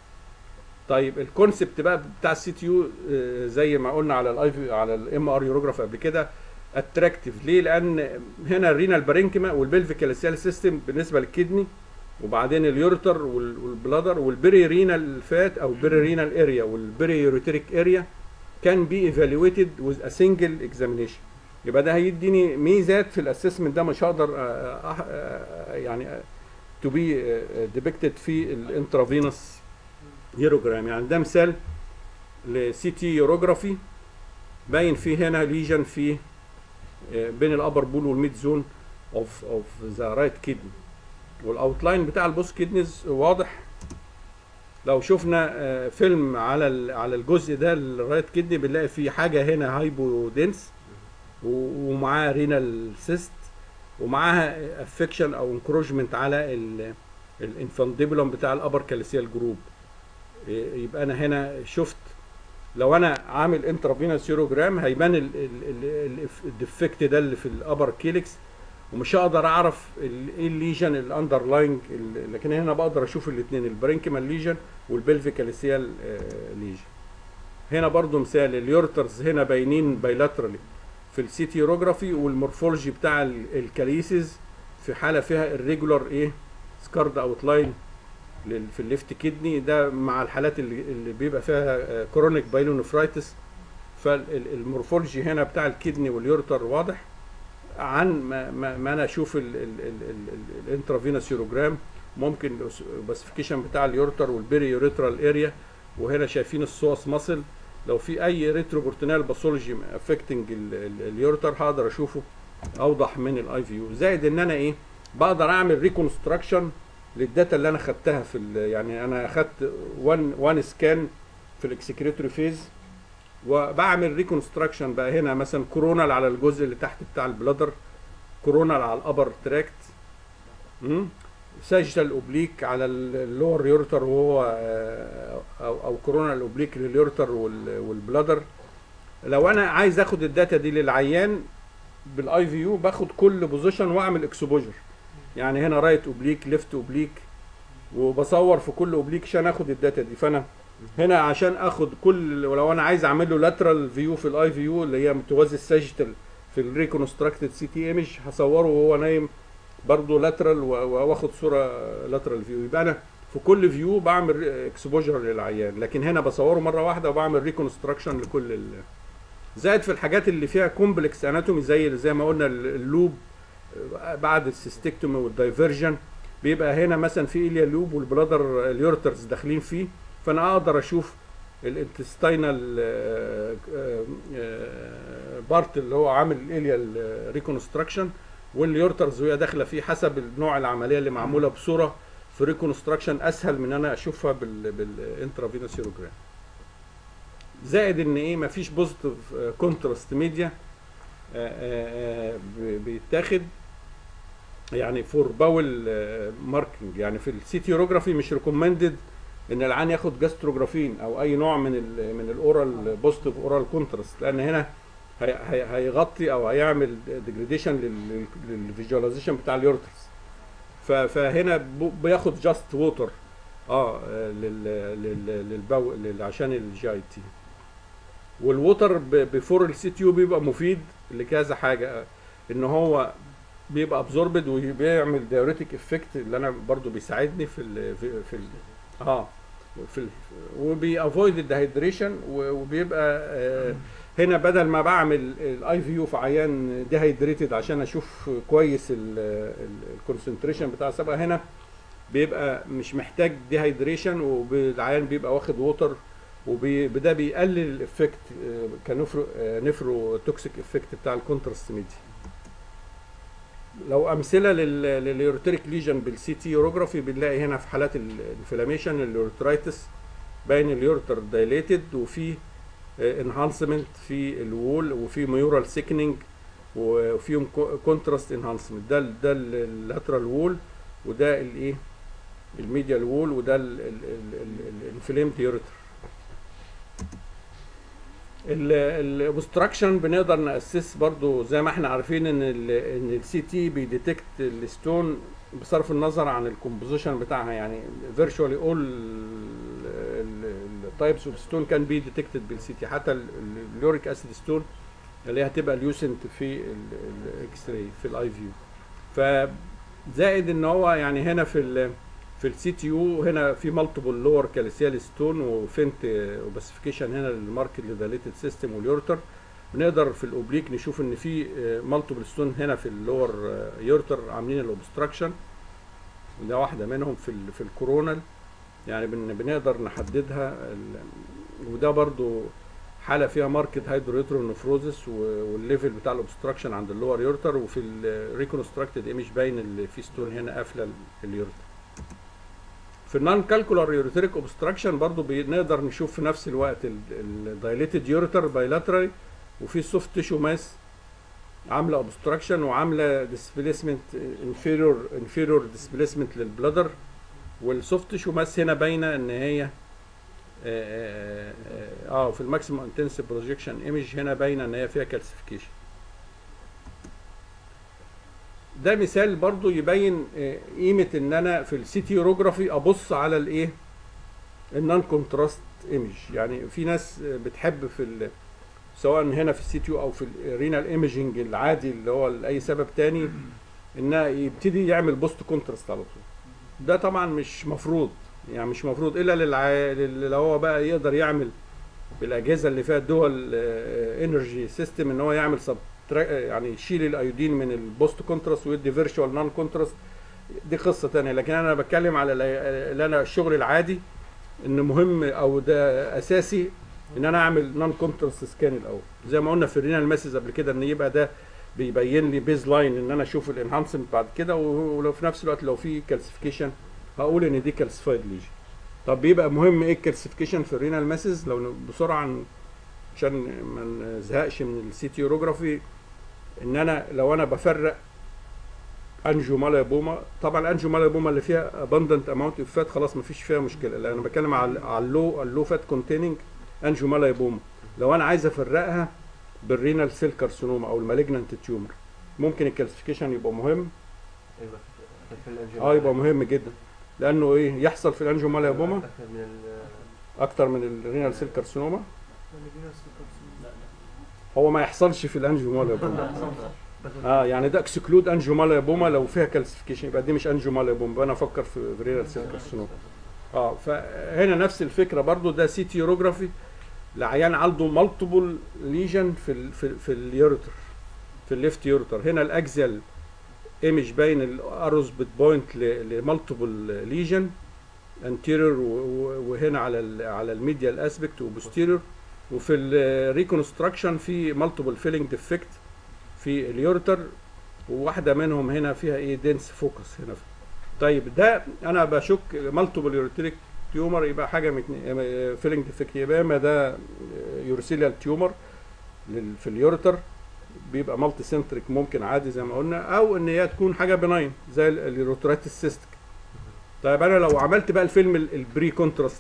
طيب الكونسبت بقى بتاع السي تي يو زي ما قلنا على الاي على الام ار يوروجراف قبل كده اتراكتيف ليه؟ لان هنا الرينال بارينكما والبلفيكال سيل سيستم بالنسبه للكدني وبعدين اليورتر وال- والبلادر والبري رينال فات او بري رينال اريا والبري يوريتريك اريا كان بي ايفالويتد وذ ا سنجل اكزامينيشن يبقى ده هيديني ميزات في الاسسمنت ده مش هقدر آه، آه، آه، يعني تو بي ديبكتد في الانترافينوس هيروجرام يعني ده مثال لسي تي يوروجرافي باين فيه هنا ليجن في آه، بين الابر بول والميد زون اوف اوف ذا رايت كيدني والاوتلاين بتاع البوست كيدنيز واضح لو شفنا آه، فيلم على ال- على الجزء ده الرايت كيدني بنلاقي فيه حاجه هنا هايبو دينس و- ومعاه رينال سيست ومعاها افكشن او انكروجمنت على ال- الانفانديبولم بتاع الابر كالسيال جروب يبقى انا هنا شفت لو انا عامل انترافينال سيروجرام هيبان ال- ال- ال- ال- الديفكت ده اللي في الابر كيلكس ومش هقدر اعرف ال- ايه الليجن الاندرلاينج لكن هنا بقدر اشوف الاثنين البرينكيمال ليجن والبلفيكاليسيال ليجن هنا برضو مثال اليورترز هنا باينين بايلاترالي في السيتيوروجرافي والمورفولوجي بتاع ال- الكاليسيز في حاله فيها الريجولار ايه سكارد اوتلاين لل- في الليفت كيدني ده مع الحالات اللي, اللي بيبقى فيها كرونيك بايلونفرايتس فالمورفولوجي هنا بتاع الكدني واليورتر واضح عن ما, ما, ما انا اشوف الانترافينوس يوروجرام ممكن الباسيفيكيشن بتاع اليورتر والبيري يوريترال اريا وهنا شايفين السوس ماسل لو في اي ريتروبورتينال باثولوجي افكتنج اليورتر هقدر اشوفه اوضح من الاي فيو زائد ان انا ايه بقدر اعمل ريكونستراكشن للداتا اللي انا خدتها في ال- يعني انا اخدت وان وان سكان في الاكسكريتوري فيز وبعمل ريكونستراكشن بقى هنا مثلا كورونال على الجزء اللي تحت بتاع البلادر كورونال على الابر تراكت ساجيتال اوبليك على اللور يورتر وهو آه، او او كورونال اوبليك لليورتر وال- والبلادر لو انا عايز اخد الداتا دي للعيان بالاي في يو باخد كل بوزيشن واعمل اكسبوجر يعني هنا رايت اوبليك ليفت اوبليك وبصور في كل اوبليك عشان اخد الداتا دي فانا هنا عشان اخد كل ولو انا عايز اعمل له لاترال فيو في الاي فيو اللي هي متوازي الساجيتال في الريكونستراكتد سي تي ايمج هصوره وهو نايم برضه لاترال واخد صوره لاترال فيو يبقى انا في كل فيو بعمل اكسبوجر للعيان لكن هنا بصوره مره واحده وبعمل ريكونستراكشن لكل ال زائد في الحاجات اللي فيها كومبلكس اناتومي زي زي ما قلنا ال- اللوب آه، بعد السيستكتومي والدايفرجن بيبقى هنا مثلا في اليا لوب والبلادر اليورترز داخلين فيه فانا اقدر اشوف الانتستينال بارت اللي هو عامل الاليا ريكونستراكشن واليورترز وهي داخله فيه حسب نوع العمليه اللي معموله بصوره في ريكونستراكشن اسهل من ان انا اشوفها بال بالانترافينوس يوروجرام زائد ان ايه مفيش بوزيتيف كونتراست ميديا بيتاخد يعني فور باول ماركينج يعني في السيتيوروجرافي مش ريكومندد ان العيان ياخد جاستروجرافين او اي نوع من ال من الاورال بوزيتيف اورال كونتراست لان هنا هي- هي- هيغطي او هيعمل ديجريديشن للفيجواليزيشن بتاع اليورترز ف- فهنا ب- بياخد جاست ووتر اه آه، لل لل للبو لل- عشان الجي اي تي والووتر بفور السي تي يو بيبقى مفيد لكذا حاجه آه، ان هو بيبقى ابزوربد وبيعمل دايوريتك افكت اللي انا برضو بيساعدني في ال في, في ال اه في ال وبيافويد الدهيدريشن وبيبقى آه هنا بدل ما بعمل الاي في يو في عيان ديهايدريتد عشان اشوف كويس الكونسنتريشن بتاع الصبغه هنا بيبقى مش محتاج ديهايدريشن والعيان بيبقى واخد ووتر وده بيقلل الافكت آه، كنفرو آه، نفرو توكسيك افكت بتاع الكونتراست ميدي لو امثله لل- لليورتريك ليجن بالسي تي يوروجرافي بنلاقي هنا في حالات الانفلاميشن اليورترايتس باين اليورتر دايليتد وفي انهانسمنت في الوول وفي ميورال سيكنينج وفيهم كونتراست انهانسمنت ده ال- ده اللاترال وول وده الايه الميديال وول وده الانفليمد يورتر الاوبستراكشن بنقدر ناسس برضو زي ما احنا عارفين ان ال ان السي تي بيديتكت الستون بصرف النظر عن الكومبوزيشن بتاعها يعني فيرتشوالي اول التايبس اوف ستون كان بي ديتكتد بالسي تي حتى اليوريك اسيد ستون اللي هي هتبقى اليوسنت في الاكس راي في الاي فيو فزائد ان هو يعني هنا في ال في السي تي يو هنا في مالتيبل لور كالسيال ستون وفنت وباسيفيكيشن هنا للماركت لداليتد سيستم واليورتر بنقدر في الاوبليك نشوف ان في مالتيبل ستون هنا في اللور يورتر عاملين الاوبستراكشن ده واحده منهم في ال في الكورونال يعني بن بنقدر نحددها ال- وده برضو حاله فيها ماركت هيدرويترو نفروزس والليفل بتاع الاوبستراكشن عند اللور يورتر وفي الريكونستراكتد ايمج باين اللي في ستون هنا قافله اليورتر في النون كالكولار يوريتريك اوبستراكشن برضو بنقدر نشوف في نفس الوقت الدايليتد يوريتر بايلاترالي وفي سوفت تيشو ماس عامله اوبستراكشن وعامله ديسبيسمنت انفيرور انفيرور ديسبيسمنت للبلادر والسوفت تيشو ماس هنا باينه ان هي اه, آه, آه, آه في الماكسيمم انتنسيف بروجيكشن ايمج هنا باينه ان هي فيها كالسيفيكيشن ده مثال برضو يبين آه، قيمه ان انا في السيتي يوروجرافي ابص على الايه النون كونتراست ايمج يعني في ناس آه، بتحب في ال- سواء هنا في السي تي او في الرينال ايمجنج العادي اللي هو لاي سبب تاني انها يبتدي يعمل بوست كونتراست على طول ده طبعا مش مفروض يعني مش مفروض الا للع... اللي هو بقى يقدر يعمل بالاجهزه اللي فيها الدول انرجي سيستم ان هو يعمل سب يعني يشيل الايودين من البوست كونتراست ويدي فيرتشوال نون كونتراست دي قصه تانية لكن انا بتكلم على ال- اللي انا الشغل العادي ان مهم او ده اساسي ان انا اعمل نون كونتراست سكان الاول زي ما قلنا في الرينال ماسز قبل كده ان يبقى ده بيبين لي بيز لاين ان انا اشوف الانهانسمنت بعد كده و- ولو في نفس الوقت لو في كالسيفيكيشن هقول ان دي كالسيفايد ليجن طب بيبقى مهم ايه الكالسيفيكيشن في الرينال ماسز لو ن- بسرعه ن- عشان ما نزهقش من السيتي يوروجرافي ان انا لو انا بفرق انجو مالايبوما طبعا الانجو مالايبوما اللي فيها اباندنت اماونت اوف فات خلاص ما فيش فيها مشكله لان انا بتكلم على على اللو اللو فات كونتيننج انجو مالايبوما لو انا عايز افرقها بالرينال سيل كارسينوما او المالجنانت تيومر ممكن الكالسيفيكيشن يبقى مهم ايوه في- في الانجيو اه يبقى مهم جدا لانه ايه يحصل في الانجو مالايبوما أكثر من ال- اكتر من الرينال سيل كارسينوما اللي بينا السكر لا هو ما يحصلش في الانجو مالايبوما اه يعني ده اكسكلود انجو مالايبوما لو فيها كالسيفيكيشن يبقى دي مش انجو مالايبوما يبقى انا افكر في رينال سيل كارسينوما اه فهنا نفس الفكره برضو ده سي تي يوروجرافي لعيان عنده مالتيبل ليجن في ال في, في اليورتر في الليفت يورتر هنا الاكزيال ايمج باين الاروز بتبوينت لمالتيبل ليجن انتيريور وهنا على ال على الميديال اسبكت وبوستيريور وفي الريكونستراكشن في مالتيبل فيلينج ديفكت في اليورتر وواحده منهم هنا فيها ايه دنس فوكس هنا طيب ده انا بشك مالتيبل يورتريك تيومر يبقى حاجه من فيلينج ديفكت يبقى اما ده يورسيليال تيومر في اليورتر بيبقى مالتي سنتريك ممكن عادي زي ما قلنا او ان هي تكون حاجه بناين زي اليوروترات السيستيك طيب انا لو عملت بقى الفيلم ال- البري كونتراست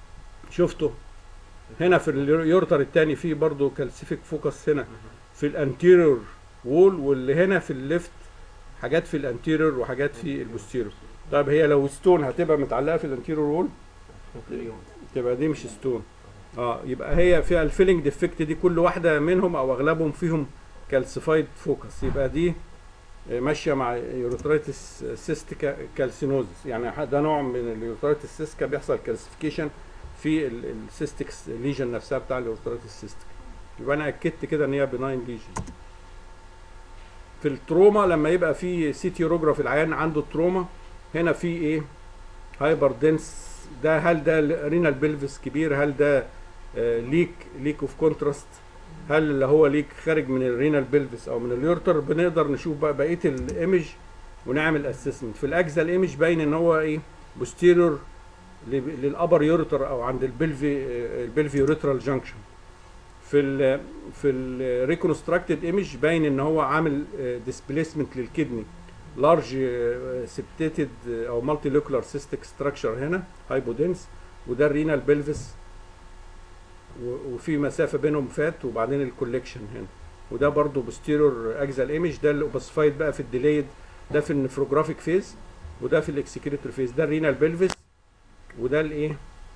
شفته هنا في اليورتر الثاني فيه برضو كالسيفيك فوكس هنا في الانتيريور وول واللي هنا في الليفت حاجات في الانتيريور وحاجات في البوستيريور طيب هي لو ستون هتبقى متعلقه في الانتيريور وول انتيريور تبقى دي مش ستون اه يبقى هي فيها الفيلنج ديفكت دي كل واحده منهم او اغلبهم فيهم كالسيفايد فوكس يبقى دي آه، ماشيه مع يوروترايتس سيستيكا كالسينوزس يعني ح- ده نوع من اليوروترايتس سيستيكا بيحصل كالسيفيكيشن في السيستيك ليجن نفسها بتاع اليوروترايتس سيستيكا يبقى انا اكدت كده ان هي بناين ليجن في التروما لما يبقى في سيتي يوروجراف العيان عنده تروما هنا في ايه هايبر دنس ده هل ده رينال بلفس كبير هل ده آه، ليك ليك اوف كونتراست هل اللي هو ليك خارج من الرينال بلفس او من اليورتر بنقدر نشوف بقى بقيه الايمج ونعمل اسسمنت في الاجزاء الايمج باين ان هو ايه بوستيريور للابر يورتر او عند البلفي آه، البلفي يوريترال جانكشن في ال في الريكونستراكتد ايمج باين ان هو عامل ديسبيسمنت للكدني لارج سبتيتد او مالتي لوكولار سيستيك ستراكشر هنا هايبودنس وده الرينال بلفس وفي مسافه بينهم فات وبعدين الكوليكشن هنا وده برضو بوستيرور اجزاء ايمج ده الاوبسفايد بقى في الديليد ده في النفروجرافيك فيز وده في الاكسكريتور فيز ده الرينال بلفس وده الايه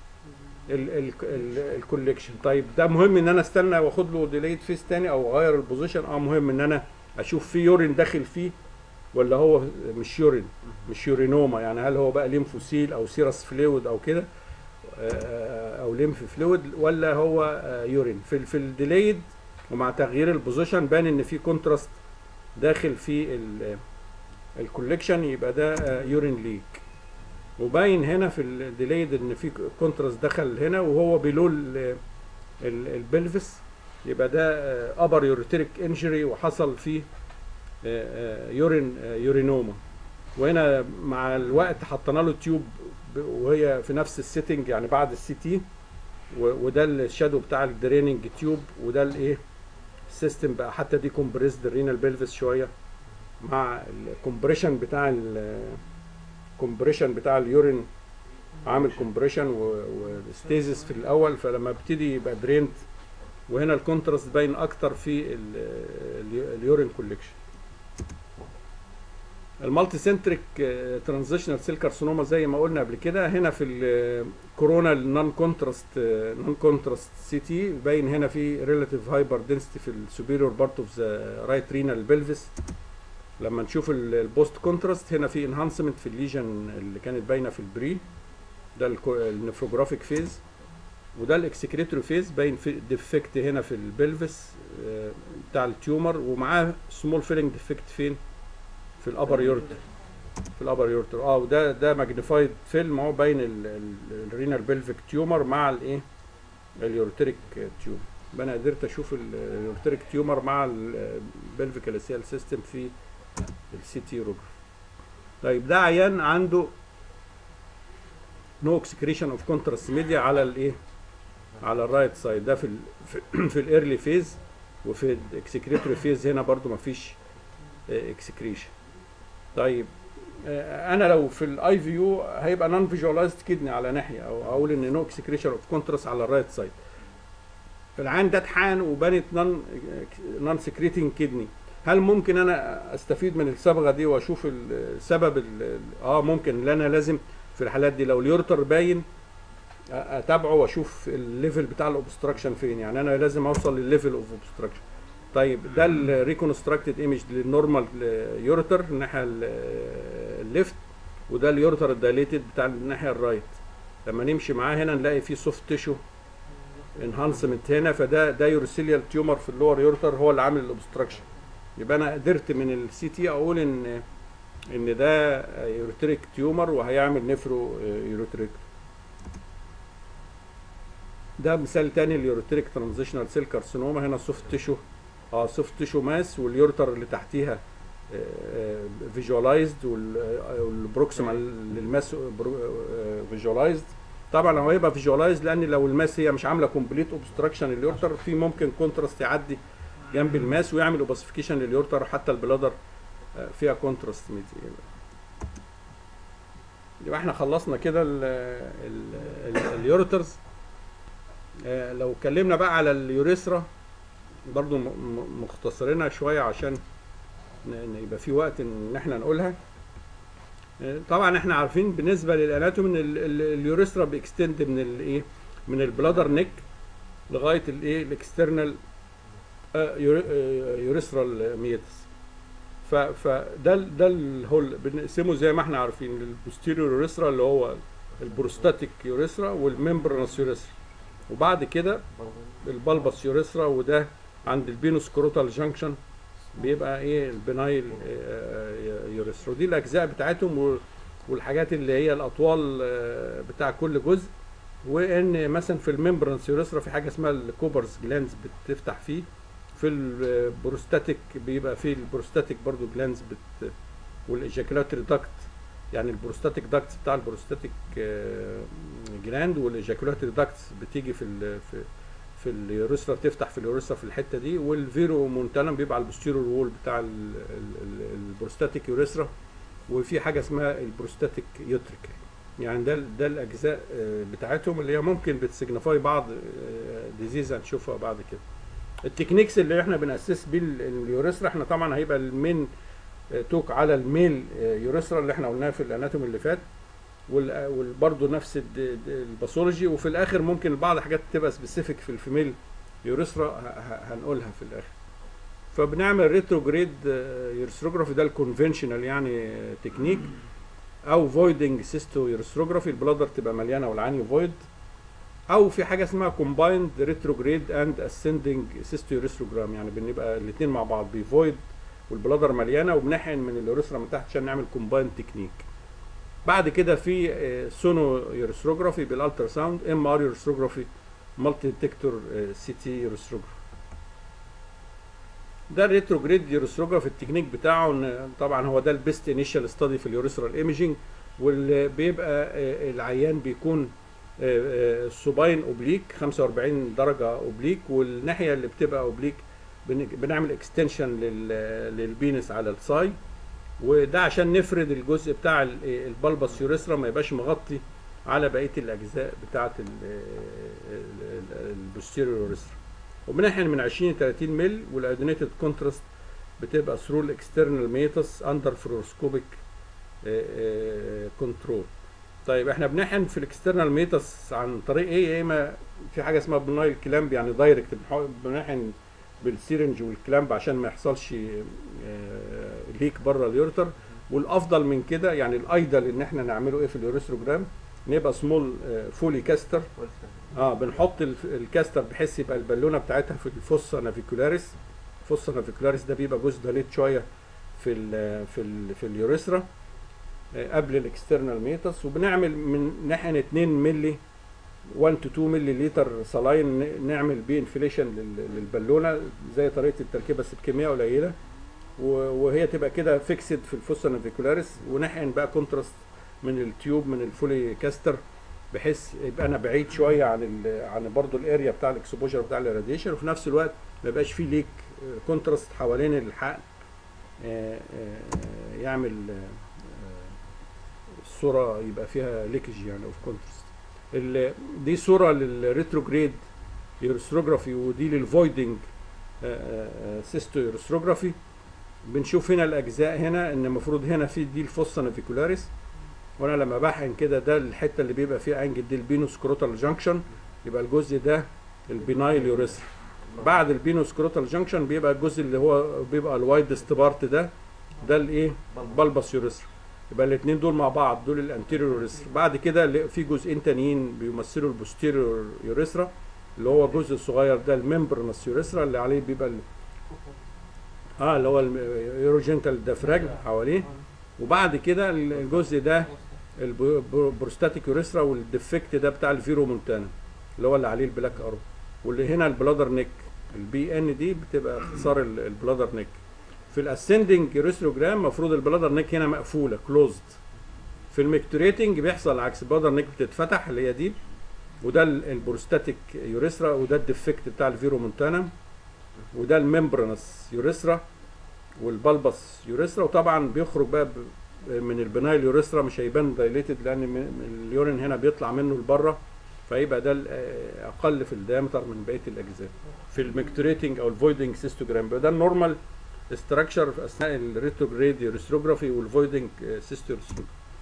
الكوليكشن طيب ده مهم ان انا استنى واخد له ديليد فيز تاني او اغير البوزيشن اه مهم ان انا اشوف في يورين داخل فيه ولا هو مش يورين مش يورينوما يعني هل هو بقى ليمفوسيل او سيرس فلويد او كده آه، او ليمف فلويد ولا هو آه، يورين في ال- في الديليد ومع تغيير البوزيشن بان ان في كونتراست داخل في الكوليكشن يبقى ده آه، يورين ليك وباين هنا في الديليد ان في كونتراست دخل هنا وهو بيلو ال- ال- البلفس يبقى ده ابر يوريتريك انجري وحصل فيه آه، آه، يورين آه، يورينوما وهنا مع الوقت حطينا له تيوب ب- وهي في نفس السيتنج يعني بعد السي تي وده الشادو بتاع الدريننج تيوب وده الايه السيستم بقى حتى دي كومبريسد الرينال بلفس شويه مع الكومبريشن بتاع الكومبريشن بتاع اليورين عامل كومبريشن وستيزس في الاول فلما بيبتدي يبقى درينت وهنا الكونتراست باين اكتر في ال- ال- اليورين كوليكشن المالتي سنتريك ترانزيشنال سيل كارسينوما زي ما قلنا قبل كده هنا في الكورونا النون كونتراست نون كونتراست سي تي باين هنا في ريلاتيف هايبر دنسيتي في السوبيريور بارت اوف ذا رايت رينال بلفس لما نشوف البوست كونتراست هنا في انهانسمنت في الليجن اللي كانت باينه في البري ده النفروجرافيك فيز وده الاكسكريتوري فيز باين في ديفكت هنا في البلفس آه، بتاع التيومر ومعاه سمول فيلنج ديفكت فين في الابر يورتر في الابر يورتر اه وده ده ماجنيفايد فيلم اهو باين الرينال بلفيك تيومر مع الايه اليورتريك تيومر يبقى انا قدرت اشوف اليورتريك تيومر مع البلفيك الاسيال سيستم في السي تي روجر طيب ده عيان عنده نو اكسكريشن اوف كونتراست ميديا على الايه على الرايت سايد ده في ال في, في الايرلي فيز وفي الاكسكريتوري فيز هنا برضو مفيش اكسكريشن طيب آه، انا لو في الاي فيو هيبقى نون فيجواليزد كدني على ناحيه او اقول ان نو اكسكريشن اوف كونتراست على الرايت سايد العين ده اتحان وبنت نون نون سكريتنج كدني هل ممكن انا استفيد من الصبغه دي واشوف السبب ال- اه ممكن لان انا لازم في الحالات دي لو اليورتر باين أ- اتابعه واشوف الليفل بتاع الاوبستراكشن فين يعني انا لازم اوصل للليفل اوف اوبستراكشن طيب ده الريكونستراكتد ايمج للنورمال يورتر الناحيه ال- الليفت وده اليورتر الدايليتد بتاع الناحيه الرايت لما نمشي معاه هنا نلاقي فيه سوفت تيشو انهانسمنت هنا فده ده يورسيليال تيومر في اللور يورتر هو اللي عامل الاوبستراكشن يبقى انا قدرت من السي تي اقول ان ان ده يورتريك تيومر وهيعمل نفرو يورتريك ده مثال تاني اليورتريك ترانزيشنال سيل كارسينوما هنا سوفت تيشو اه سوفت تيشو ماس واليورتر اللي تحتيها فيجوالايزد والبروكسيمال للماس فيجوالايزد طبعا هو هيبقى فيجوالايزد لان لو الماس هي مش عامله كومبليت اوبستراكشن اليورتر في ممكن كونتراست يعدي جنب الماس ويعمل اوباسيفيكيشن لليورتر حتى البلادر آه، فيها كونتراست ميدي يبقى احنا خلصنا كده ال- ال- ال- اليورترز آه، لو اتكلمنا بقى على اليوريثرا برضو م- م- مختصرينها شويه عشان ن- ن- يبقى في وقت ان احنا نقولها آه، طبعا احنا عارفين بالنسبه للاناتومي ان ال- ال- اليوريثرا بيكستند من الايه من البلادر نيك لغايه الايه الاكسترنال يوريثرال ميتس ف فده ال- ده اللي هو ال- بنقسمه زي ما احنا عارفين البوستيريور يوريثرا اللي هو البروستاتيك يوريثرا والممبرانس يوريثرا وبعد كده البلبس يوريثرا وده عند البينوسكروتال جانكشن بيبقى ايه البنايل آه، يوريثرا ودي الاجزاء بتاعتهم و- والحاجات اللي هي الاطوال آه، بتاع كل جزء وان مثلا في الممبرانس يوريثرا في حاجه اسمها الكوبرز جلانز بتفتح فيه في البروستاتيك بيبقى فيه البروستاتيك برضو جلانز بت والايجاكولاتري داكت يعني البروستاتيك داكتس بتاع البروستاتيك جلاند والايجاكولاتري داكتس بتيجي في ال في في اليوريثرا تفتح في اليوريثرا في الحته دي والفيرو مونتانم بيبقى على البوستيرور وول بتاع ال- ال- ال- البروستاتيك يوريثرا وفي حاجه اسمها البروستاتيك يوتريك يعني ده ده الاجزاء آه، بتاعتهم اللي هي ممكن بتسيجنيفاي بعض ديزيز هنشوفها بعد كده التكنيكس اللي احنا بنأسس بيه ال- اليوريثرا احنا طبعا هيبقى المين آه، توك على الميل آه، يوريثرا اللي احنا قلناها في الاناتومي اللي فات وبرضه نفس الد- الد- الباثولوجي وفي الاخر ممكن بعض حاجات تبقى سبيسيفيك في الفيميل يوريثرا ه- ه- هنقولها في الاخر فبنعمل ريتروجريد يوريثروجرافي ده الكونفنشنال يعني آه، تكنيك او فويدنج سيستو يوريثروجرافي البلادر تبقى مليانه والعاني فويد او في حاجه اسمها كومبايند ريتروجريد اند اسcending سيستو يوريثروجرام يعني بنبقى الاثنين مع بعض بيفويد والبلادر مليانه وبنحقن من اليوريثرا من تحت عشان نعمل كومبايند تكنيك بعد كده في آه، سونو يوريثروجرافي بالالترا ساوند ام ار يوريثروجرافي مالتي ديتكتور سي تي يوريثروجرافي ده الريتروجريد يوريثروجرافي التكنيك بتاعه إن طبعا هو ده البيست انيشال ستادي في اليوريثرال ايميجينج واللي بيبقى آه، العيان بيكون آه، آه، الصباين اوبليك 45 درجه اوبليك والناحيه اللي بتبقى اوبليك بن- بنعمل اكستنشن للبينس على الساي وده عشان نفرد الجزء بتاع ال- البلبس يوريثرا ما يبقاش مغطي على بقيه الاجزاء بتاعه البوستيريور يوريثرا وبنحقن من 20 ل 30 مل والايدونيتد كونتراست بتبقى ثرو الاكسترنال ميتس اندر فلوروسكوبيك كنترول طيب احنا بنحقن في الاكسترنال ميتس عن طريق ايه يا اما في حاجه اسمها بنايل كلامب يعني دايركت بنحاول- بنحقن بالسيرنج والكلامب عشان ما يحصلش آه، ليك بره اليورتر والافضل من كده يعني الايدل ان احنا نعمله ايه في اليوريثروجرام نبقى سمول فولي كاستر اه بنحط الف- الكاستر بحيث يبقى البالونه بتاعتها في الفوسا نافيكولاريس الفوسا نافيكولاريس ده بيبقى جزء داليت شويه في ال في ال في اليوريثرا آه، قبل الاكسترنال ميتس وبنعمل من ناحيه 2 مللي 1 تو 2 مللي لتر صلاين ن- نعمل بيه انفليشن للبالونه زي طريقه التركيبه بس بكميه قليله و- وهي تبقى كده فيكسد في الفوسا نافيكولاريس ونحقن بقى كونتراست من التيوب من الفولي كاستر بحيث يبقى انا بعيد شويه عن ال عن برضو الاريا بتاع الاكسبوجر بتاع الراديشن وفي نفس الوقت ما يبقاش فيه ليك كونتراست حوالين الحقن آه، آه، يعمل آه، آه، الصوره يبقى فيها ليكج يعني اوف كونتراست دي صوره للريتروجريد يورستروجرافي ودي للفويدنج سيستو يورستروجرافي بنشوف هنا الاجزاء هنا ان المفروض هنا في دي الفوسا نافيكولاريس وانا لما بحقن كده ده الحته اللي بيبقى فيها انجل دي البينوسكروتال جانكشن يبقى الجزء ده البينايل يوريثرا بعد البينوسكروتال جانكشن بيبقى الجزء اللي هو بيبقى الوايدست بارت ده ده الايه بلبس يوريثرا يبقى الاثنين دول مع بعض دول الانتيريور يوريثرا بعد كده اللي- في جزئين تانيين بيمثلوا البوستيريور يوريثرا اللي هو الجزء الصغير ده الممبرنس يوريثرا اللي عليه بيبقى ال- اه اللي هو اليوروجينتال دافراجم حواليه وبعد كده الجزء ده البروستاتيك يوريثرا والديفكت ده بتاع الفيرو مونتانا اللي هو اللي عليه البلاك ارو واللي هنا البلادر نيك البي ان دي بتبقى اختصار ال- البلادر نيك في الاسندنج يوريثروجرام المفروض البلادر نيك هنا مقفوله كلوزد في الميكتوريتنج بيحصل عكس البلادر نيك بتتفتح اللي هي دي وده ال- البروستاتيك يوريثرا وده الديفكت بتاع الفيرو مونتانا وده الممبرنس يوريثرا والبلبس يوريثرا وطبعا بيخرج بقى ب- من البنايل يوريثرا مش هيبان دايليتد لان م- اليورين هنا بيطلع منه لبره فيبقى ده ال- آه، اقل في الديامتر من بقيه الاجزاء في الميكتوريتنج او الفويدنج سيستوجرام ده النورمال ستراكشر في اثناء الريتروجريد يوريثروجرافي والفويدنج سيستوجرام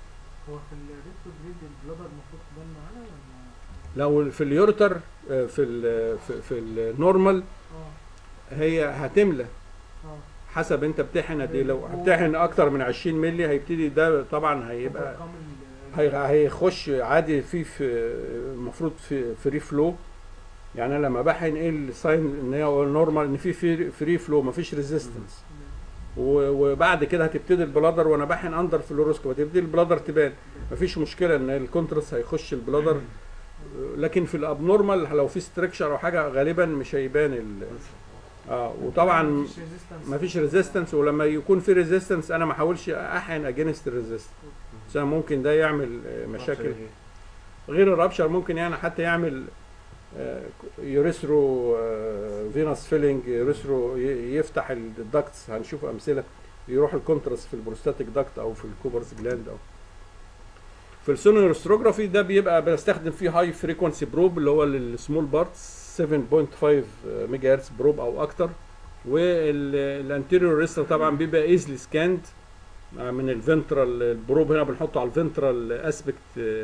هو في الريتروجريد البلادر المفروض تبان معانا ولا لو في اليورتر آه، في ال في, في النورمال اه هي هتملى اه حسب انت بتحن قد ايه لو بتحن اكتر من 20 مللي هيبتدي ده طبعا هيبقى أرقام ال- هي- هيخش عادي في في المفروض في فري فلو يعني انا لما بحن ايه الساين ان هي نورمال ان في في فري فلو مفيش ريزيستنس وبعد كده هتبتدي البلادر وانا بحن اندر فلوروسكوب هتبتدي البلادر تبان مفيش مشكله ان الكونترس هيخش البلادر لكن في الابنورمال لو في ستركشر او حاجه غالبا مش هيبان ال اه وطبعا مفيش resistance. مفيش ريزيستنس ولما يكون في ريزيستنس انا ما احاولش احقن اجينست الريزيستنس عشان ممكن ده يعمل آه، مشاكل غير الرابشر ممكن يعني حتى يعمل آه، يوريثرو آه، فينوس فيلينج يوريثرو ي- يفتح الدكتس هنشوف امثله يروح الكونترس في البروستاتيك دكت او في الكوبرز جلاند او في السونيروستروجرافي ده بيبقى بنستخدم فيه هاي فريكونسي بروب اللي هو السمول بارتس 7.5 ميجا هرتز بروب او اكتر والانتيريور ريستر طبعا بيبقى ايزلي سكاند من الفنترال البروب هنا بنحطه على الفنترال اسبكت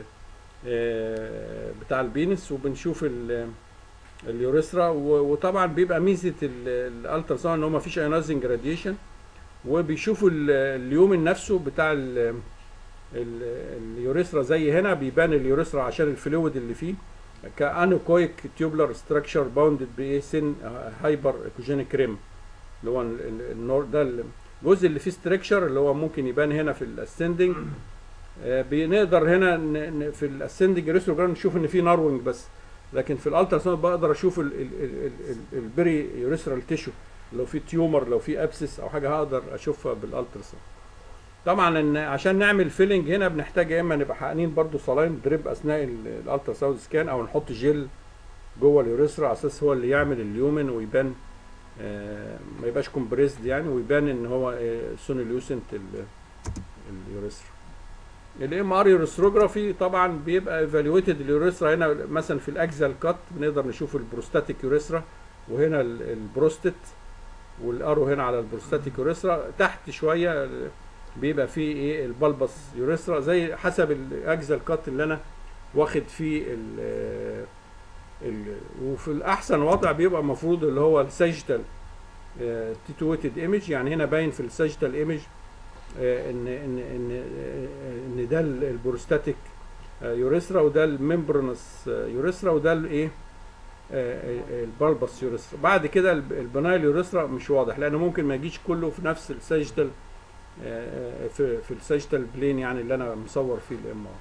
بتاع البينس وبنشوف ال- اليوريثرا و- وطبعا بيبقى ميزه الالترا ساوند ان هو ما فيش ايونايزنج راديشن وبيشوفوا ال- اليومن نفسه بتاع ال- ال- اليوريثرا زي هنا بيبان اليوريثرا عشان الفلويد اللي فيه كانوكويك تيوبلر ستراكشر باوندد بايه سن هايبر ايكوجينيك ريم اللي هو ال- ال- النور ده الجزء اللي فيه ستراكشر اللي هو ممكن يبان هنا في الاسندنج بنقدر هنا ن- ن- في الاسندنج ريستروجرام نشوف ان في ناروينج بس لكن في الالترا ساوند بقدر اشوف ال- ال- ال- ال- ال- البري يوريثرال تيشو لو في تيومر لو في ابسس او حاجه هقدر اشوفها بالالترا ساوند طبعا ان عشان نعمل فيلنج هنا بنحتاج يا اما نبقى حقنين برضو صلاين دريب اثناء ال- الالترا ساوند سكان او نحط جل جوه اليوريثرا على اساس هو اللي يعمل اليومن ويبان آه، ما يبقاش كومبريسد يعني ويبان ان هو سونيليوسنت اليوريثرا الام ار يوريثروجرافي طبعا بيبقى ايفالويتد اليوريثرا هنا مثلا في الاكزال كات بنقدر نشوف البروستاتيك يوريثرا وهنا ال- البروستات والارو هنا على البروستاتيك يوريثرا تحت شويه بيبقى فيه ايه البلبس يوريثرا زي حسب الاكزال كات اللي انا واخد فيه ال ال وفي الاحسن وضع بيبقى المفروض اللي هو الساجيتال تيتويتد ايمج يعني هنا باين في الساجيتال ايمج ان ان ان آه، ان ده ال- البروستاتيك آه، يوريثرا وده الممبرنس آه، يوريثرا وده الايه آه، آه، البلبس يوريثرا بعد كده الب- البنايل يوريثرا مش واضح لانه ممكن ما يجيش كله في نفس الساجيتال آه، في في الساجيتال بلين يعني اللي انا مصور فيه الام ار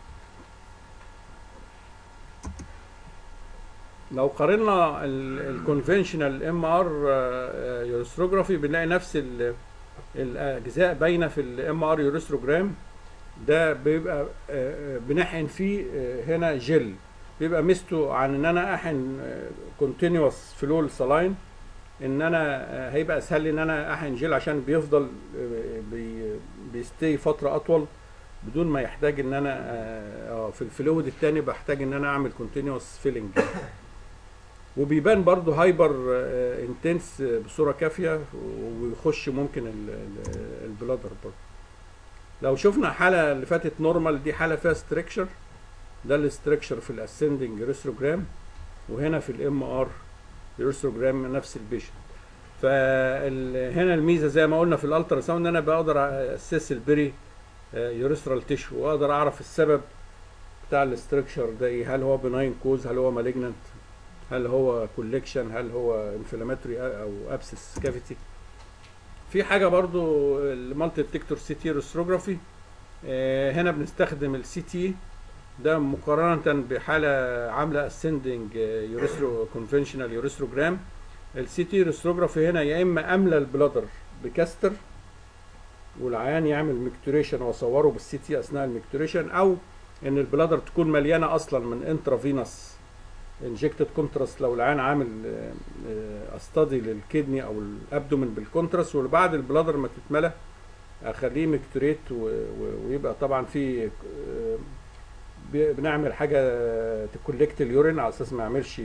لو قارنا الكونفنشنال ام ار يوريثروجرافي بنلاقي نفس ال- الاجزاء باينه في الام ار يوريثروجرام ده بيبقى آه، آه، بنحقن فيه آه، هنا جل بيبقى ميزته عن ان انا احن كونتينوس فلو سلاين ان انا آه، هيبقى اسهل لي ان انا احقن جل عشان بيفضل آه، بي بيستي فتره اطول بدون ما يحتاج ان انا آه، آه، في الفلويد التاني بحتاج ان انا اعمل كونتينوس فيلنج وبيبان برضو هايبر انتنس بصوره كافيه ويخش ممكن ال- ال- البلادر برضو لو شفنا حاله اللي فاتت نورمال دي حاله فيها ستريكشر ده الاستركشر في الاسندنج ريستروجرام وهنا في الام ار ريستروجرام نفس البيشنت فهنا الميزه زي ما قلنا في الالترا ساوند ان انا بقدر اسس البري يوريثرال تيشو واقدر اعرف السبب بتاع الاستركشر ده ايه هل هو بناين كوز هل هو مالجنانت هل هو كوليكشن هل هو انفلاماتوري او ابسس كافيتي في حاجه برضو المالتي ديتكتور سي تي ريستروجرافي هنا بنستخدم السي تي ده مقارنه بحاله عامله اسندنج يوريثرو كونفنشنال يوريثروجرام السي تي ريستروجرافي هنا يا اما املى البلادر بكاستر والعيان يعمل ميكتوريشن واصوره بالسي تي اثناء الميكتوريشن او ان البلادر تكون مليانه اصلا من انترافينوس انجكتد كونتراست لو العيان عامل استادي للكدني او الابدومن بالكونتراست وبعد البلادر ما تتملى اخليه ميكتوريت و- و- ويبقى طبعا في آه، بي- بنعمل حاجه تكولكت اليورين على اساس ما يعملش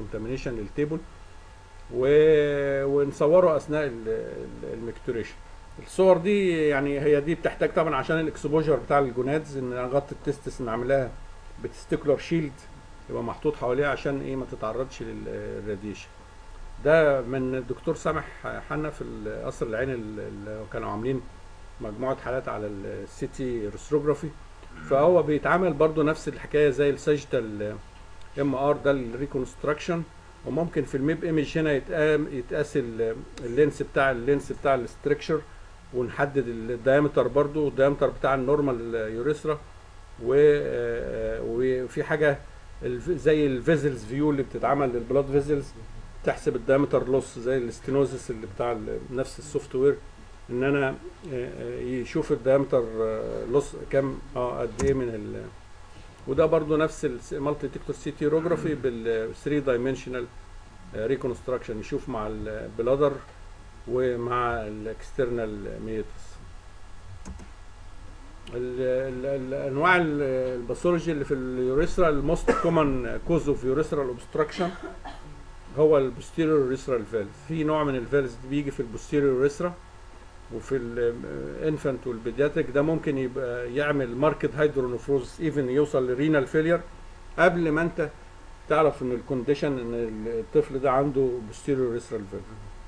كونتامينيشن للتيبل و... ونصوره اثناء ال- ال- الميكتوريشن الصور دي يعني هي دي بتحتاج طبعا عشان الاكسبوجر بتاع الجونادز ان اغطي التستس نعملها بتستيكولار شيلد يبقى محطوط حواليها عشان ايه ما تتعرضش للراديشن ده من الدكتور سامح حنا في القصر العيني اللي كانوا عاملين مجموعه حالات على السيتي ريستروجرافي فهو بيتعامل برضو نفس الحكايه زي الساجيتال ام ار ده الريكونستراكشن وممكن في الميب ايمج هنا يتقام يتقاس ال- اللينس بتاع اللينس بتاع الاستركشر ونحدد الدايمتر برضو الدايمتر بتاع النورمال يوريثرا و- آه، وفي حاجه الف- زي الفيزلز فيو اللي بتتعمل للبلاد فيزلز تحسب الدايمتر لوس زي الاستينوزس اللي بتاع ال- نفس السوفت وير ان انا آه، آه، يشوف الدايمتر لوس كام اه قد ايه من ال وده برضو نفس المالتي ديتكتور سي تيروجرافي بال 3 دايمنشنال ريكونستراكشن يشوف مع البلادر ومع الاكسترنال ميتس الانواع ال- الباثولوجي اللي في اليوريثرا الموست كومن كوز اوف يوريثرال اوبستراكشن هو البوستيريور يوريثرال فالف في نوع من الفالفز بيجي في البوستيريور يوريثرا وفي الانفانت والبيدياتريك ده ممكن يبقى يعمل ماركت هيدرونفروز ايفن يوصل لرينال فيلير قبل ما انت تعرف ان الكونديشن ان الطفل ده عنده بوستيريور يوريثرال فالف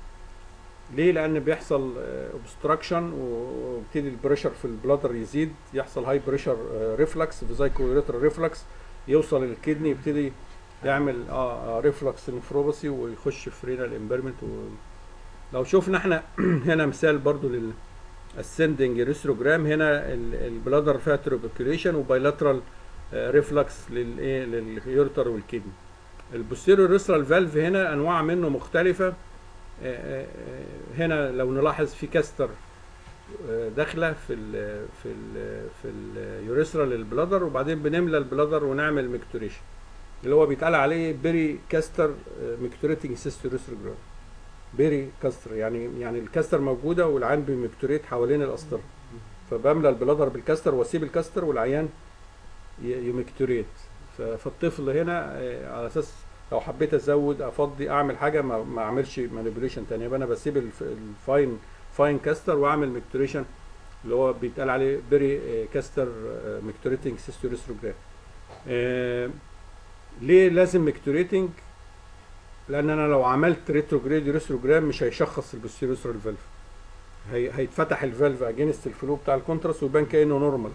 ليه لان بيحصل اوبستراكشن ويبتدي البريشر في البلادر يزيد يحصل هاي بريشر ريفلكس فيزايكو يوريثرال ريفلكس يوصل للكدني يبتدي يعمل اه ريفلكس نفروباسي ويخش في رينال امبيرمنت و... لو شفنا احنا هنا مثال برضو لل ascending ريستروجرام هنا البلادر فيها تروبيكوليشن وبايلاترال ريفلكس للايه لليورتر والكدني البوستيريور ريسترال فالف هنا انواع منه مختلفه آه، آه، آه، هنا لو نلاحظ في كاستر آه، داخله في ال في ال في اليوريثرا للبلادر وبعدين بنملى البلادر ونعمل ميكتوريشن اللي هو بيتقال عليه بيري كاستر ميكتوريتنج سيستوريستروجرام بيري كاستر يعني يعني الكاستر موجوده والعيان بيمكتوريت حوالين القسطره فبملى البلادر بالكاستر واسيب الكاستر والعيان ي- يمكتوريت ف- فالطفل هنا آه، على اساس لو حبيت ازود افضي اعمل حاجه ما, ما اعملش مانيبيوليشن تاني يبقى انا بسيب الف- الفاين فاين كاستر واعمل ميكتوريشن اللي هو بيتقال عليه بيري آه، كاستر ميكتوريتنج سيستوريستروجرام آه، ليه لازم ميكتوريتنج لان انا لو عملت ريتروجريد ريستروجرام مش هيشخص البوستيريوسرال فالف هي هيتفتح الفالف اجينست الفلو بتاع الكونتراست ويبان كانه نورمال